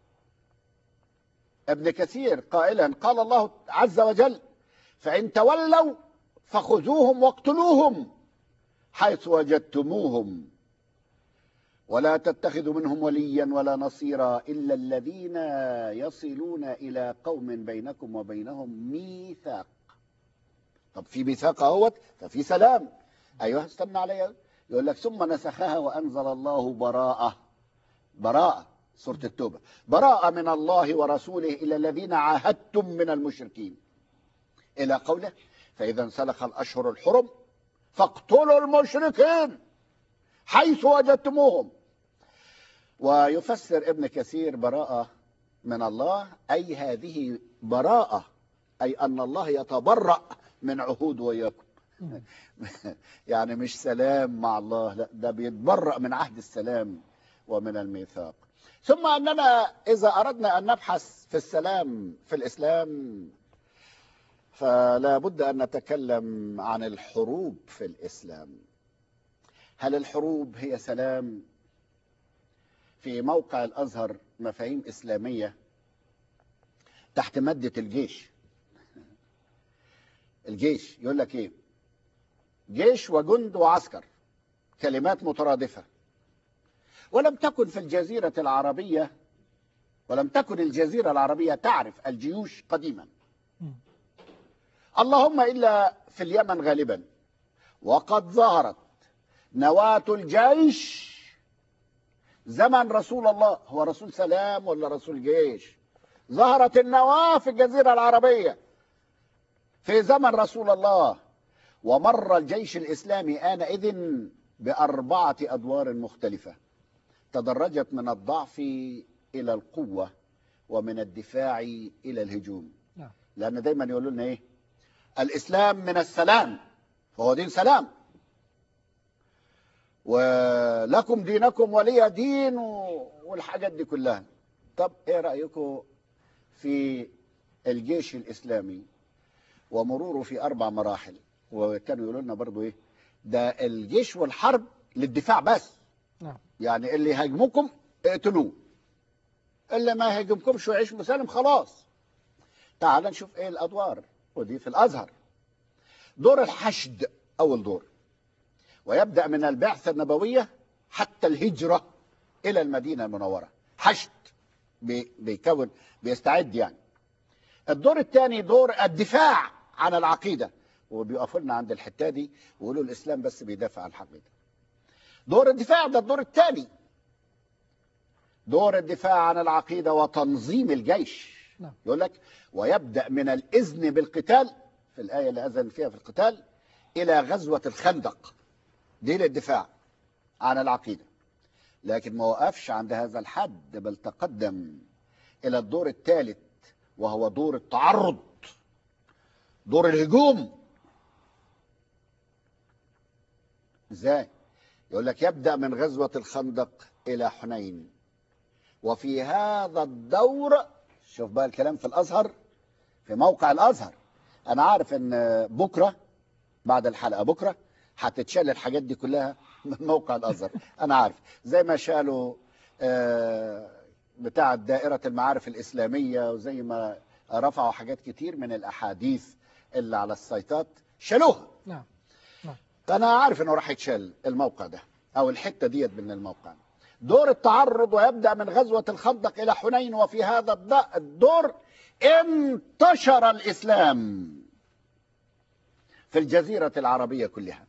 ابن كثير قائلا قال الله عز وجل فإن تولوا فخذوهم واقتلوهم حيث وجدتموهم ولا تتخذوا منهم وليا ولا نصيرا إلا الذين يصلون إلى قوم بينكم وبينهم ميثاق طب في ميثاق اهوت ففي سلام أيها استنى عليا يقول لك ثم نسخها وأنزل الله براءة براءة سورة التوبة براءة من الله ورسوله إلى الذين عاهدتم من المشركين إلى قوله فإذا انسلخ الأشهر الحرم فاقتلوا المشركين حيث وجدتموهم ويفسر ابن كثير براءة من الله أي هذه براءة أي أن الله يتبرأ من عهود وإياكم مم. يعني مش سلام مع الله لا ده بيتبرأ من عهد السلام ومن الميثاق ثم أننا إذا أردنا أن نبحث في السلام في الإسلام فلا بد أن نتكلم عن الحروب في الإسلام هل الحروب هي سلام في موقع الأزهر مفاهيم إسلامية تحت مادة الجيش الجيش يقول لك إيه جيش وجند وعسكر كلمات مترادفة ولم تكن في الجزيرة العربية ولم تكن الجزيرة العربية تعرف الجيوش قديما مم. اللهم إلا في اليمن غالبا وقد ظهرت نواة الجيش زمن رسول الله هو رسول سلام ولا رسول جيش ظهرت النواة في الجزيرة العربية في زمن رسول الله ومر الجيش الإسلامي آنئذ بأربعة أدوار مختلفة تدرجت من الضعف إلى القوة ومن الدفاع إلى الهجوم نعم. لأن دايما يقولوا لنا إيه الإسلام من السلام فهو دين سلام ولكم دينكم ولي دين و- والحاجات دي كلها طب ايه رأيكم في الجيش الإسلامي ومروره في أربع مراحل وكانوا يقولوا لنا برضو ايه ده الجيش والحرب للدفاع بس نعم يعني اللي يهاجمكم اقتلوه اللي ما يهاجمكمش ويعيش مسالم خلاص تعال نشوف ايه الادوار ودي في الازهر دور الحشد اول دور ويبدا من البعثه النبويه حتى الهجره الى المدينه المنوره حشد بي- بيكون بيستعد يعني الدور الثاني دور الدفاع عن العقيده وبيقفوا لنا عند الحته دي ويقولوا الاسلام بس بيدافع عن العقيده دور الدفاع ده الدور الثاني دور الدفاع عن العقيده وتنظيم الجيش نعم. يقول لك ويبدا من الاذن بالقتال في الايه اللي اذن فيها في القتال الى غزوه الخندق دي للدفاع عن العقيده لكن ما وقفش عند هذا الحد بل تقدم الى الدور الثالث وهو دور التعرض دور الهجوم ازاي يقول لك يبدا من غزوه الخندق الى حنين وفي هذا الدور شوف بقى الكلام في الازهر في موقع الازهر انا عارف ان بكره بعد الحلقه بكره هتتشال الحاجات دي كلها من موقع الازهر انا عارف زي ما شالوا آه، بتاع دائره المعارف الاسلاميه وزي ما رفعوا حاجات كتير من الاحاديث اللي على السيطات شالوها نعم فانا عارف انه راح يتشال الموقع ده او الحته ديت من الموقع دور التعرض ويبدا من غزوه الخندق الى حنين وفي هذا الد- الدور انتشر الاسلام في الجزيره العربيه كلها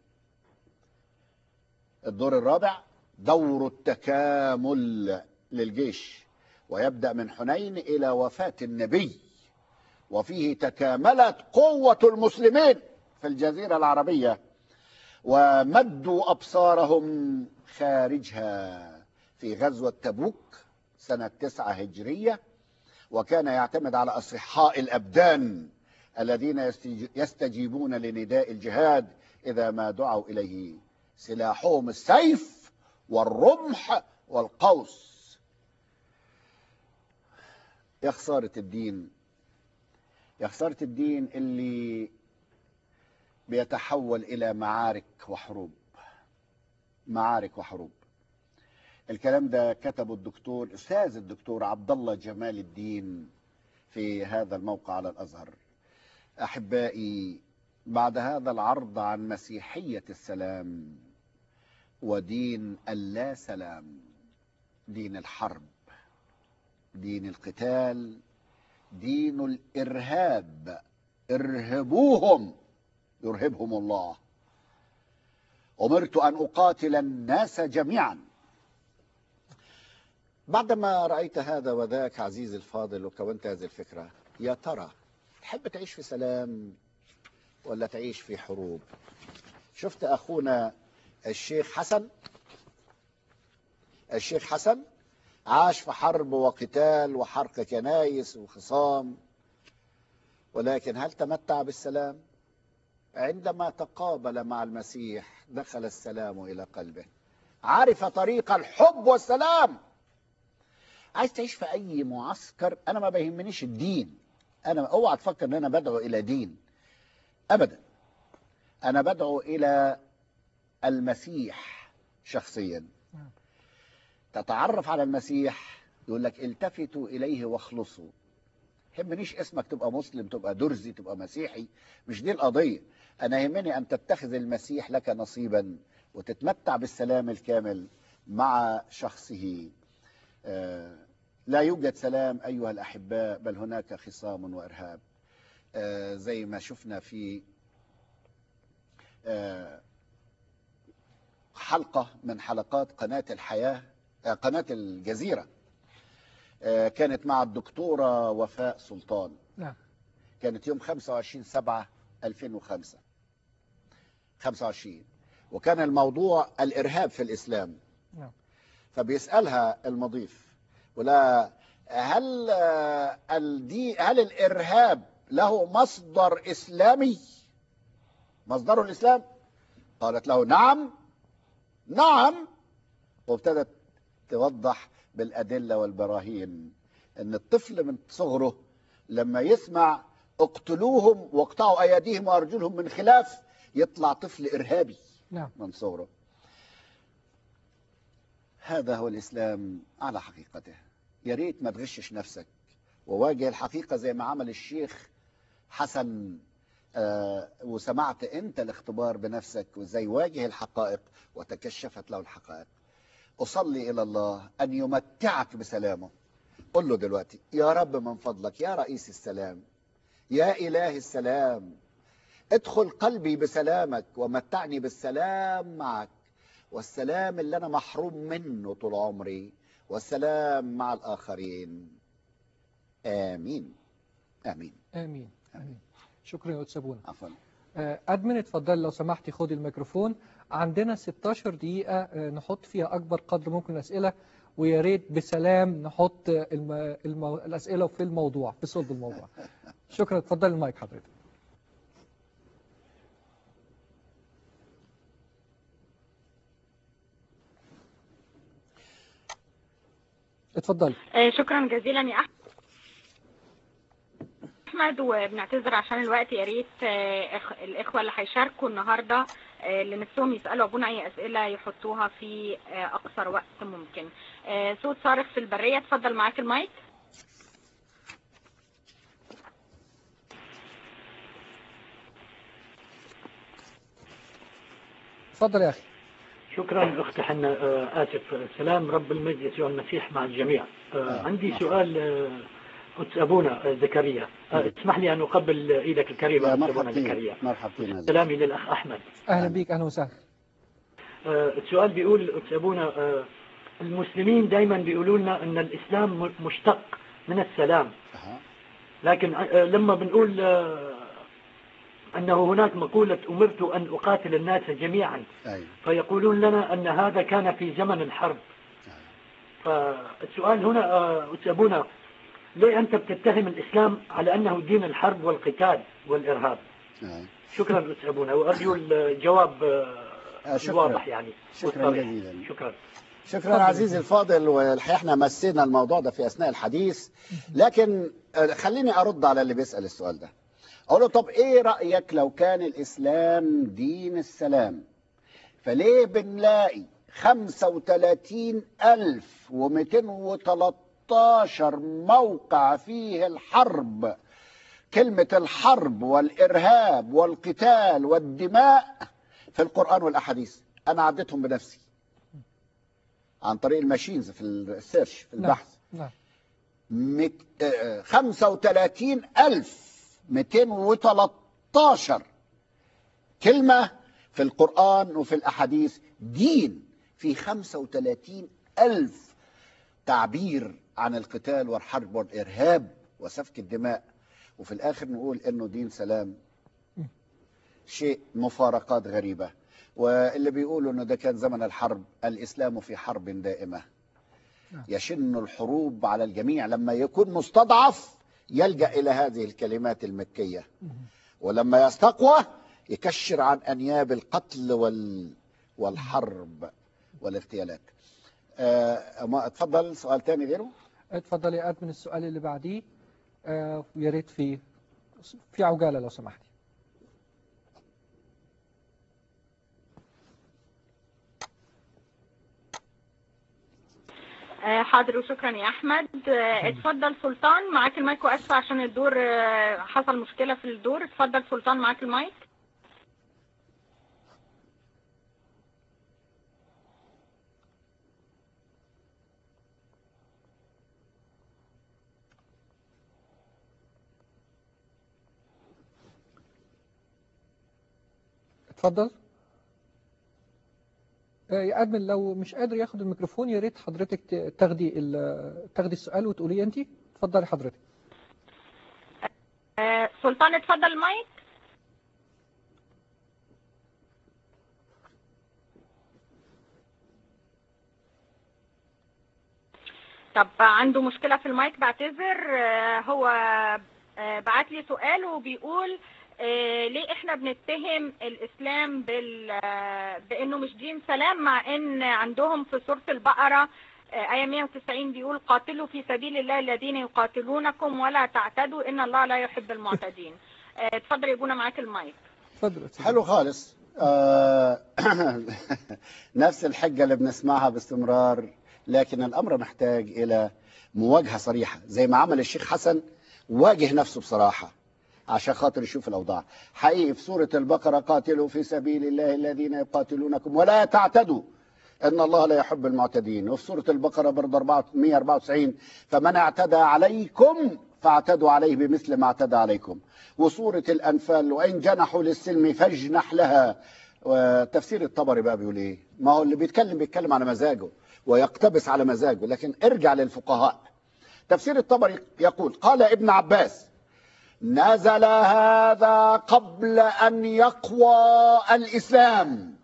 الدور الرابع دور التكامل للجيش ويبدا من حنين الى وفاه النبي وفيه تكاملت قوه المسلمين في الجزيره العربيه ومدوا أبصارهم خارجها في غزوة تبوك سنة تسعة هجرية وكان يعتمد على أصحاء الأبدان الذين يستج- يستجيبون لنداء الجهاد إذا ما دعوا إليه سلاحهم السيف والرمح والقوس يا خسارة الدين يا خسارة الدين اللي بيتحول الى معارك وحروب معارك وحروب الكلام ده كتبه الدكتور استاذ الدكتور عبد الله جمال الدين في هذا الموقع على الازهر احبائي بعد هذا العرض عن مسيحيه السلام ودين اللا سلام دين الحرب دين القتال دين الارهاب ارهبوهم يرهبهم الله أمرت أن أقاتل الناس جميعا بعدما رأيت هذا وذاك عزيزي الفاضل وكونت هذه الفكرة يا ترى تحب تعيش في سلام ولا تعيش في حروب شفت أخونا الشيخ حسن الشيخ حسن عاش في حرب وقتال وحرق كنايس وخصام ولكن هل تمتع بالسلام عندما تقابل مع المسيح دخل السلام الى قلبه عرف طريق الحب والسلام عايز تعيش في اي معسكر انا ما بيهمنيش الدين انا اوعى تفكر ان انا بدعو الى دين ابدا انا بدعو الى المسيح شخصيا نعم. تتعرف على المسيح يقول لك التفتوا اليه واخلصوا يهمنيش اسمك تبقى مسلم تبقى درزي تبقى مسيحي مش دي القضيه انا يهمني ان تتخذ المسيح لك نصيبا وتتمتع بالسلام الكامل مع شخصه آه، لا يوجد سلام ايها الاحباء بل هناك خصام وارهاب آه، زي ما شفنا في آه، حلقه من حلقات قناه الحياه آه، قناه الجزيره آه، كانت مع الدكتوره وفاء سلطان نعم كانت يوم 25 7 2005 25 وكان الموضوع الارهاب في الاسلام نعم. فبيسالها المضيف ولا هل آه، الدي هل الارهاب له مصدر اسلامي مصدره الاسلام قالت له نعم نعم وابتدت توضح بالادله والبراهين ان الطفل من صغره لما يسمع اقتلوهم واقطعوا ايديهم وارجلهم من خلاف يطلع طفل ارهابي نعم من صغره هذا هو الاسلام على حقيقته يا ريت ما تغشش نفسك وواجه الحقيقه زي ما عمل الشيخ حسن آه وسمعت انت الاختبار بنفسك وازاي واجه الحقائق وتكشفت له الحقائق اصلي الى الله ان يمتعك بسلامه قل له دلوقتي يا رب من فضلك يا رئيس السلام يا إله السلام ادخل قلبي بسلامك ومتعني بالسلام معك والسلام اللي أنا محروم منه طول عمري والسلام مع الآخرين آمين آمين آمين آمين شكرا يا أستاذ سابونا عفوا آه، أدمن اتفضل لو سمحتي خدي الميكروفون عندنا 16 دقيقة آه، نحط فيها أكبر قدر ممكن الأسئلة ويا ريت بسلام نحط آه، الم... الم... الأسئلة في الموضوع في صلب الموضوع شكرا اتفضل المايك حضرتك اتفضلي آه، شكرا جزيلا يا احمد احمد وبنعتذر عشان الوقت يا ريت آه، إخ- الاخوه اللي هيشاركوا النهارده آه، اللي نفسهم يسالوا ابونا اي اسئله يحطوها في آه، اقصر وقت ممكن آه، صوت صارخ في البريه اتفضل معاك المايك اتفضل يا أخي شكرا اختي حنا آه، اسف سلام رب المجد يسوع المسيح مع الجميع آه، عندي سؤال آه، قدس ابونا آه، زكريا آه، اسمح لي ان اقبل ايدك الكريمه يا قدس ابونا مرحبتين زكريا مرحبتين هذا. سلامي للاخ احمد أهلا بيك أهلا وسهلا آه، السؤال بيقول قدس ابونا آه، المسلمين دائما بيقولوا لنا ان الاسلام م- مشتق من السلام أها. لكن آه، لما بنقول آه، انه هناك مقوله امرت ان اقاتل الناس جميعا أيوة. فيقولون لنا ان هذا كان في زمن الحرب فالسؤال هنا آه، أستاذ أبونا ليه أنت بتتهم الإسلام على أنه دين الحرب والقتال والإرهاب أيوة. شكرا أستاذ أبونا وأرجو الجواب آه، آه، شكراً. الواضح يعني شكراً والصريح. جزيلاً. شكرا شكرا عزيزي الفاضل والحقيقة احنا مسينا الموضوع ده في أثناء الحديث لكن آه، خليني أرد على اللي بيسأل السؤال ده أقول له طب إيه رأيك لو كان الإسلام دين السلام فليه بنلاقي 35213 موقع فيه الحرب كلمة الحرب والإرهاب والقتال والدماء في القرآن والأحاديث أنا عديتهم بنفسي عن طريق الماشينز في السيرش في نعم البحث نعم مك... آه، 35213 كلمة في القرآن وفي الأحاديث دين في 35000 تعبير عن القتال والحرب والإرهاب وسفك الدماء وفي الآخر نقول إنه دين سلام شيء مفارقات غريبة واللي بيقولوا إنه ده كان زمن الحرب الإسلام في حرب دائمة يشن الحروب على الجميع لما يكون مستضعف يلجأ إلى هذه الكلمات المكية ولما يستقوى يكشر عن أنياب القتل وال... والحرب والاغتيالات آه ما اتفضل سؤال تاني غيره اتفضل يا أدمن السؤال اللي بعديه آه، ويا ريت في في عجالة لو سمحتي آه، حاضر وشكرا يا احمد آه، اتفضل سلطان معاك المايك واسفه عشان الدور آه، حصل مشكله في الدور اتفضل سلطان معاك المايك اتفضل آه، يا أدمن لو مش قادر ياخد الميكروفون يا ريت حضرتك ت- تاخدي ال- تاخدي السؤال وتقوليه انت اتفضلي حضرتك آه، سلطان اتفضل المايك طب عنده مشكلة في المايك بعتذر آه، هو آه، بعت لي سؤال وبيقول آه، ليه احنا بنتهم الاسلام بال آه، بانه مش دين سلام مع ان عندهم في سورة البقرة آه، آية 190 بيقول قاتلوا في سبيل الله الذين يقاتلونكم ولا تعتدوا إن الله لا يحب المعتدين آه، اتفضل يا ابونا معاك المايك اتفضل يا أستاذ. حلو خالص آه نفس الحجة اللي بنسمعها باستمرار لكن الأمر محتاج إلى مواجهة صريحة زي ما عمل الشيخ حسن واجه نفسه بصراحة عشان خاطر يشوف الأوضاع حقيقي في سورة البقرة قاتلوا في سبيل الله الذين يقاتلونكم ولا تعتدوا ان الله لا يحب المعتدين وفي سوره البقره برضه 4 194 فمن اعتدى عليكم فاعتدوا عليه بمثل ما اعتدى عليكم وسوره الانفال وان جنحوا للسلم فاجنح لها وتفسير الطبري بقى بيقول ايه ما هو اللي بيتكلم بيتكلم على مزاجه ويقتبس على مزاجه لكن ارجع للفقهاء تفسير الطبري يقول قال ابن عباس نزل هذا قبل ان يقوى الاسلام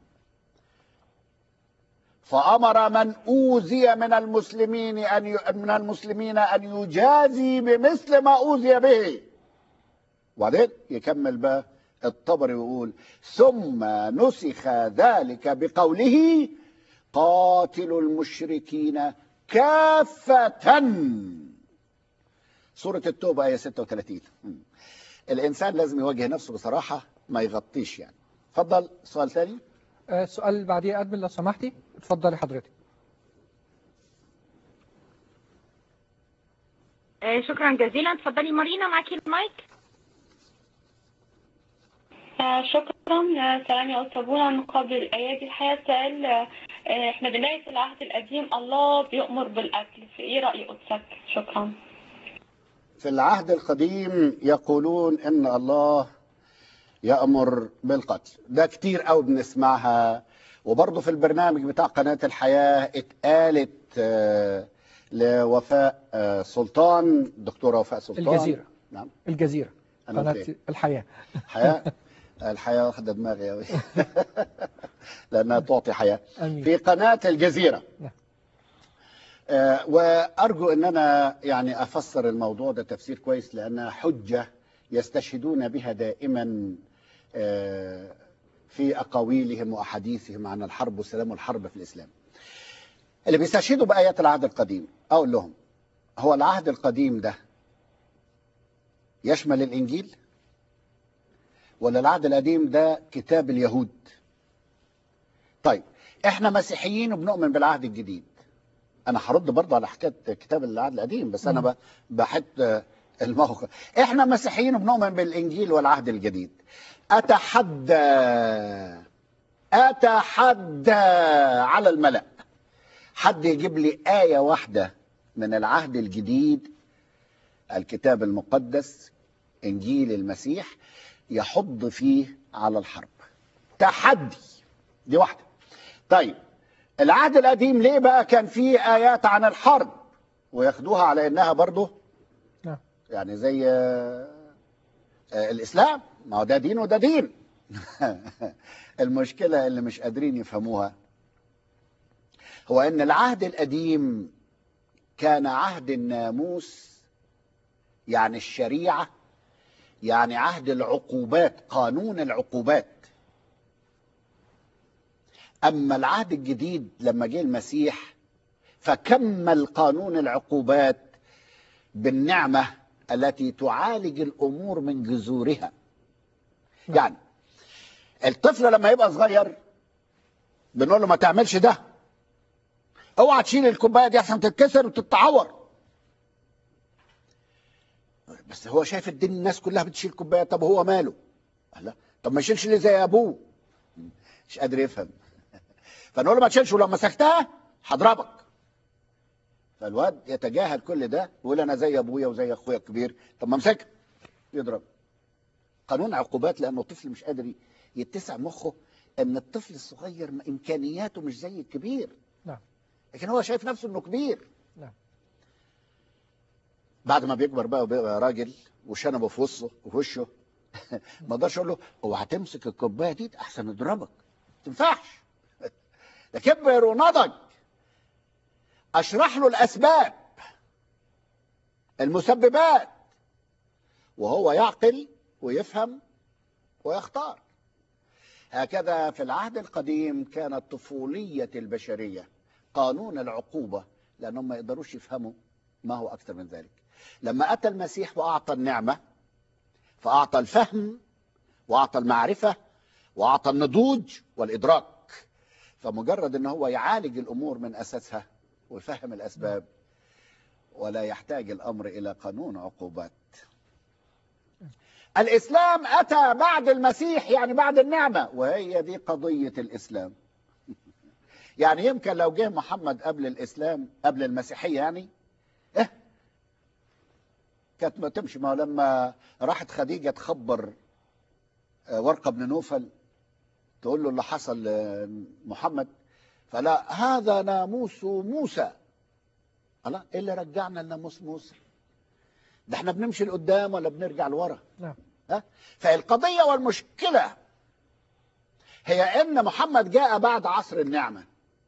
فامر من اوذي من المسلمين ان ي... من المسلمين ان يجازي بمثل ما اوذي به وبعدين يكمل بقى الطبري ويقول ثم نسخ ذلك بقوله قاتلوا المشركين كافة سورة التوبة آية 36 الإنسان لازم يواجه نفسه بصراحة ما يغطيش يعني اتفضل سؤال ثاني آه، السؤال اللي بعديه أدمن لو سمحتي اتفضلي حضرتك آه، شكرا جزيلا اتفضلي مارينا معاكي المايك آه، شكرا آه، سلام يا أستاذ بولا مقابل الآيات الحقيقة سؤال آه، احنا بنلاقي في العهد القديم الله بيؤمر بالقتل في ايه رأي قدسك شكرا في العهد القديم يقولون ان الله يأمر بالقتل ده كتير قوي بنسمعها وبرضه في البرنامج بتاع قناة الحياة اتقالت آه، لوفاء آه، سلطان دكتورة وفاء سلطان الجزيرة نعم الجزيرة أنا قناة فين؟ الحياة حياة الحياة واخدة دماغي قوي لأنها تعطي حياة أمين في قناة الجزيرة نعم. آه، وأرجو أن أنا يعني أفسر الموضوع ده تفسير كويس لأنها حجة يستشهدون بها دائما آه، في أقاويلهم وأحاديثهم عن الحرب والسلام والحرب في الإسلام اللي بيستشهدوا بآيات العهد القديم أقول لهم هو العهد القديم ده يشمل الإنجيل ولا العهد القديم ده كتاب اليهود طيب احنا مسيحيين وبنؤمن بالعهد الجديد انا هرد برضه على حكايه كتاب العهد القديم بس انا مم. ب- بحط الموقف احنا مسيحيين وبنؤمن بالانجيل والعهد الجديد اتحدى اتحدى على الملأ حد يجيب لي آية واحدة من العهد الجديد الكتاب المقدس إنجيل المسيح يحض فيه على الحرب تحدي دي واحدة طيب العهد القديم ليه بقى كان فيه آيات عن الحرب وياخدوها على إنها برضه نعم. يعني زي آه، آه، الإسلام ما هو ده دين وده دين المشكلة اللي مش قادرين يفهموها هو ان العهد القديم كان عهد الناموس يعني الشريعه يعني عهد العقوبات قانون العقوبات اما العهد الجديد لما جه المسيح فكمل قانون العقوبات بالنعمه التي تعالج الامور من جذورها يعني الطفل لما يبقى صغير بنقول له ما تعملش ده اوعى تشيل الكوبايه دي عشان تتكسر وتتعور بس هو شايف الدنيا الناس كلها بتشيل كوبايه طب هو ماله لا طب ما يشيلش ليه زي ابوه مش قادر يفهم فنقول له ما تشيلش ولو مسكتها هضربك فالواد يتجاهل كل ده ويقول انا زي ابويا وزي اخويا الكبير طب ما امسكها يضرب قانون عقوبات لانه الطفل مش قادر يتسع مخه ان الطفل الصغير امكانياته مش زي الكبير نعم. لكن هو شايف نفسه انه كبير نعم. بعد ما بيكبر بقى وبيبقى راجل وشنبه في وشه وفي وشه ما اقدرش اقول له اوعى تمسك الكوبايه دي احسن اضربك ما تنفعش ده كبر ونضج اشرح له الاسباب المسببات وهو يعقل ويفهم ويختار هكذا في العهد القديم كانت طفولية البشرية قانون العقوبة لأنهم ما يقدروش يفهموا ما هو أكثر من ذلك لما أتى المسيح وأعطى النعمة فأعطى الفهم وأعطى المعرفة وأعطى النضوج والإدراك فمجرد أنه هو يعالج الأمور من أساسها ويفهم الأسباب ولا يحتاج الأمر إلى قانون عقوبات الإسلام أتى بعد المسيح يعني بعد النعمة وهي دي قضية الإسلام يعني يمكن لو جه محمد قبل الاسلام قبل المسيحيه يعني ايه كانت ما تمشي ما هو لما راحت خديجه تخبر آه، ورقه بن نوفل تقول له اللي حصل لمحمد فلا هذا ناموس موسى الله ايه اللي رجعنا لناموس موسى ده احنا بنمشي لقدام ولا بنرجع لورا نعم ها فالقضيه والمشكله هي ان محمد جاء بعد عصر النعمه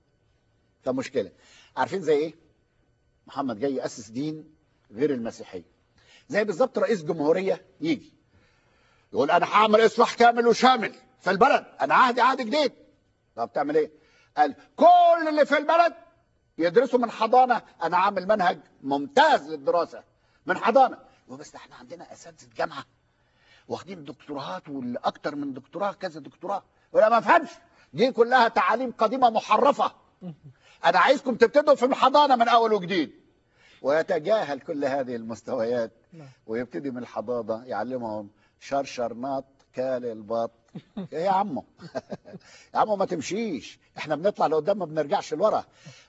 فمشكله عارفين زي ايه محمد جاي ياسس دين غير المسيحيه زي بالظبط رئيس جمهوريه يجي يقول انا هعمل اصلاح كامل وشامل في البلد انا عهدي عهد جديد طب تعمل ايه قال كل اللي في البلد يدرسوا من حضانه انا عامل منهج ممتاز للدراسه من حضانه وبس احنا عندنا اساتذه جامعه واخدين دكتوراهات والاكثر من دكتوراه كذا دكتوراه ولا ما فهمش دي كلها تعاليم قديمه محرفه انا عايزكم تبتدوا في الحضانه من اول وجديد ويتجاهل كل هذه المستويات نعم. ويبتدي من الحضانه يعلمهم شرشر ناط كال البط ايه يا عمو يا عمو ما تمشيش احنا بنطلع لقدام ما بنرجعش لورا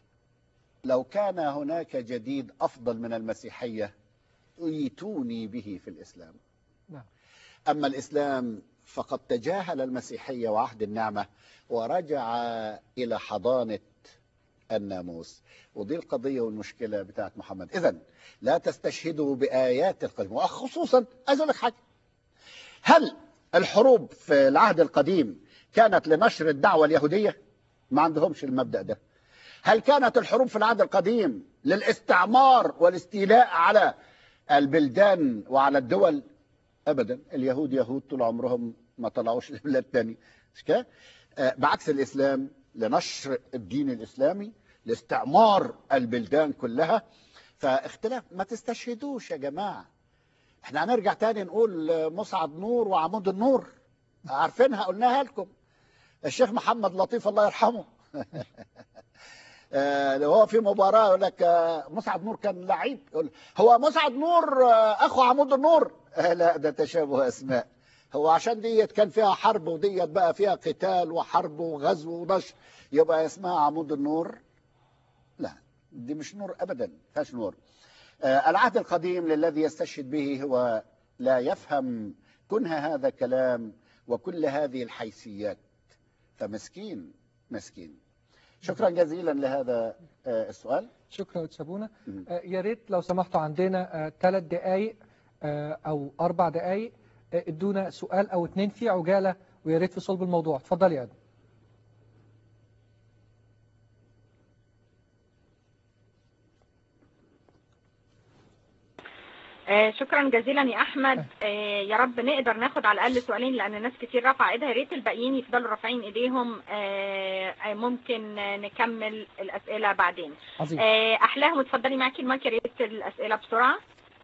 لو كان هناك جديد افضل من المسيحيه ايتوني به في الاسلام نعم. اما الاسلام فقد تجاهل المسيحيه وعهد النعمه ورجع الى حضانه الناموس ودي القضيه والمشكله بتاعت محمد اذا لا تستشهدوا بايات القديم وخصوصا عايز اقول لك حاجه هل الحروب في العهد القديم كانت لنشر الدعوه اليهوديه ما عندهمش المبدا ده هل كانت الحروب في العهد القديم للاستعمار والاستيلاء على البلدان وعلى الدول ابدا اليهود يهود طول عمرهم ما طلعوش لبلاد تاني مش كده آه، بعكس الاسلام لنشر الدين الاسلامي لاستعمار البلدان كلها فاختلاف ما تستشهدوش يا جماعه احنا هنرجع تاني نقول آه، مصعد نور وعمود النور عارفينها قلناها لكم الشيخ محمد لطيف الله يرحمه آه، لو هو في مباراه يقول لك آه، مسعد نور كان لعيب يقول هو مسعد نور آه، اخو عمود النور آه، لا ده تشابه اسماء هو عشان ديت كان فيها حرب وديت بقى فيها قتال وحرب وغزو ونشر يبقى اسمها عمود النور لا دي مش نور ابدا فيهاش نور آه، العهد القديم للذي يستشهد به هو لا يفهم كنه هذا كلام وكل هذه الحيثيات فمسكين مسكين شكرا جزيلا لهذا آه، السؤال شكرا تسابونا مم. آه، يا ريت لو سمحتوا عندنا ثلاث دقائق آه، او اربع دقائق آه، ادونا سؤال او اتنين في عجاله ويا ريت في صلب الموضوع اتفضل يا ادم آه، شكرا جزيلا يا احمد آه، يا رب نقدر ناخد على الاقل سؤالين لان ناس كتير رفع ايدها يا ريت الباقيين يفضلوا رافعين ايديهم آه، آه، ممكن آه، نكمل الاسئله بعدين عظيم آه، احلاهم اتفضلي معاكي المايك يا ريت الاسئله بسرعه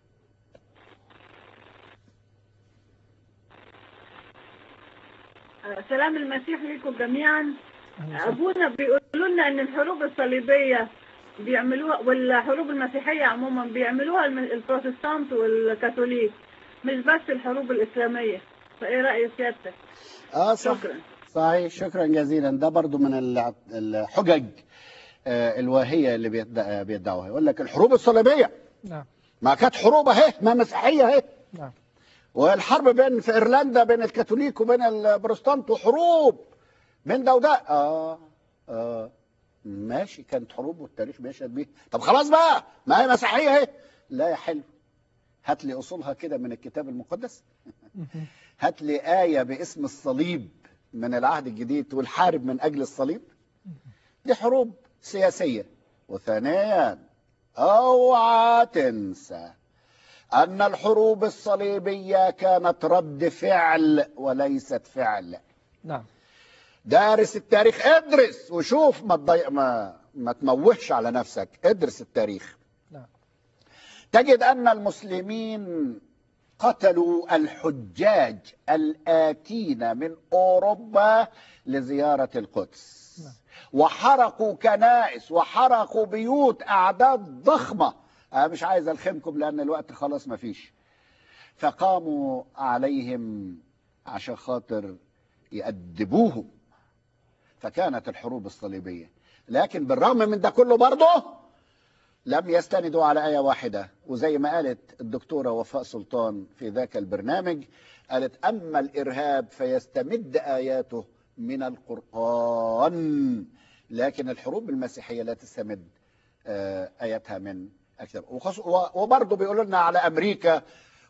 سلام المسيح لكم جميعا أهلا وسهلا. ابونا بيقولوا لنا ان الحروب الصليبيه بيعملوها والحروب المسيحيه عموما بيعملوها الم- البروتستانت والكاثوليك مش بس الحروب الاسلاميه فايه راي سيادتك اه صح شكرا صحيح شكرا جزيلا ده برضو من الع- الحجج آه، الواهيه اللي بيدع- بيدعوها يقول لك الحروب الصليبيه نعم ما كانت حروب اهي ما مسيحيه اهي نعم والحرب بين في ايرلندا بين الكاثوليك وبين البروتستانت وحروب من ده وده اه اه ماشي كانت حروب والتاريخ بيشهد بيها طب خلاص بقى ما هي مسيحيه اهي لا يا حلو هات لي اصولها كده من الكتاب المقدس مهم. هات لي آية باسم الصليب من العهد الجديد تقول حارب من أجل الصليب دي حروب سياسية وثانيا اوعى تنسى أن الحروب الصليبية كانت رد فعل وليست فعل نعم دارس التاريخ ادرس وشوف ما تضيع ما ما تموهش على نفسك ادرس التاريخ نعم تجد أن المسلمين قتلوا الحجاج الآتين من أوروبا لزيارة القدس نعم. وحرقوا كنائس وحرقوا بيوت أعداد ضخمة أنا مش عايز ألخمكم لأن الوقت خلاص ما فيش فقاموا عليهم عشان خاطر يأدبوهم فكانت الحروب الصليبية لكن بالرغم من ده كله برضه لم يستندوا على آية واحدة وزي ما قالت الدكتورة وفاء سلطان في ذاك البرنامج قالت أما الإرهاب فيستمد آياته من القرآن لكن الحروب المسيحية لا تستمد آه، آياتها من أكثر وخص- و- وبرضه بيقولوا لنا على أمريكا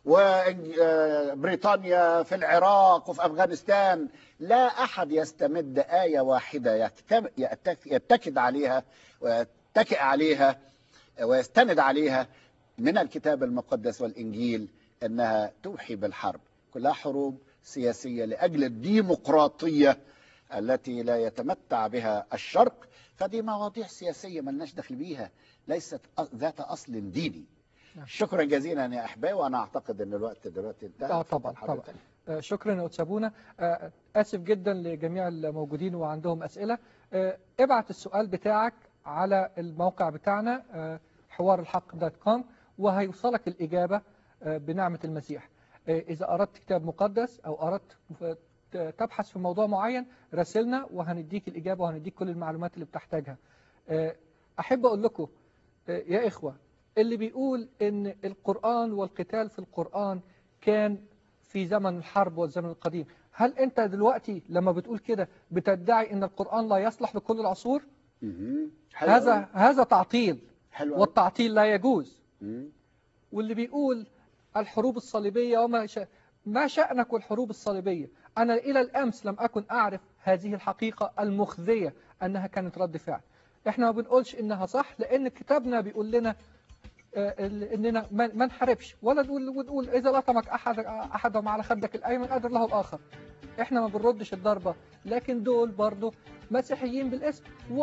وبريطانيا في العراق وفي أفغانستان لا أحد يستمد آية واحدة يكتب- يتك- يتكد عليها ويتكئ عليها ويستند عليها من الكتاب المقدس والإنجيل أنها توحي بالحرب كلها حروب سياسية لأجل الديمقراطية التي لا يتمتع بها الشرق فدي مواضيع سياسية ملناش دخل بيها ليست أ- ذات أصل ديني نعم. شكرا جزيلا يا أحبائي وأنا أعتقد أن الوقت دلوقتي انتهى آه طبعا حضرتك. طبعا آه، شكرا يا أتسابونا آه، آسف جدا لجميع الموجودين وعندهم أسئلة آه، ابعت السؤال بتاعك على الموقع بتاعنا آه، حوار الحق دوت كوم وهيوصلك الإجابة آه، بنعمة المسيح آه، إذا أردت كتاب مقدس أو أردت ف- ت- تبحث في موضوع معين راسلنا وهنديك الإجابة وهنديك كل المعلومات اللي بتحتاجها آه، أحب أقول لكم آه، يا إخوة اللي بيقول إن القرآن والقتال في القرآن كان في زمن الحرب والزمن القديم هل أنت دلوقتي لما بتقول كده بتدعي إن القرآن لا يصلح لكل العصور مهم. حلو هذا أوي. هذا تعطيل حلو أوي. والتعطيل لا يجوز مم. واللي بيقول الحروب الصليبية وما شا... ما شأنك والحروب الصليبية أنا إلى الأمس لم أكن أعرف هذه الحقيقة المخزية أنها كانت رد فعل إحنا ما بنقولش إنها صح لأن كتابنا بيقول لنا آه، ال- إننا ما ما نحاربش ولا نقول ونقول إذا لطمك أحد أحدهم على خدك الأيمن قدر له الآخر إحنا ما بنردش الضربة لكن دول برضو مسيحيين بالاسم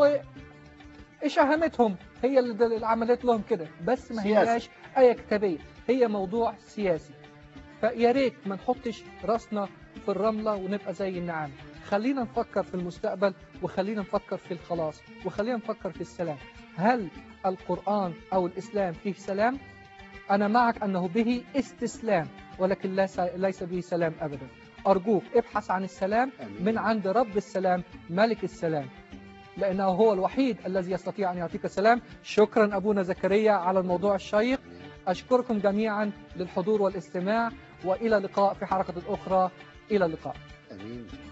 وإشاهمتهم هي اللي اللي عملت لهم كده بس ما سياسي. هياش آية كتابية هي موضوع سياسي فيا ريت ما نحطش راسنا في الرملة ونبقى زي النعام خلينا نفكر في المستقبل وخلينا نفكر في الخلاص وخلينا نفكر في السلام هل القرآن أو الإسلام فيه سلام؟ أنا معك أنه به استسلام ولكن ليس ليس به سلام أبدا أرجوك ابحث عن السلام آمين. من عند رب السلام ملك السلام لأنه هو الوحيد الذي يستطيع أن يعطيك سلام شكرا أبونا زكريا على الموضوع الشيق أشكركم جميعا للحضور والاستماع وإلى اللقاء في حلقة أخرى إلى اللقاء امين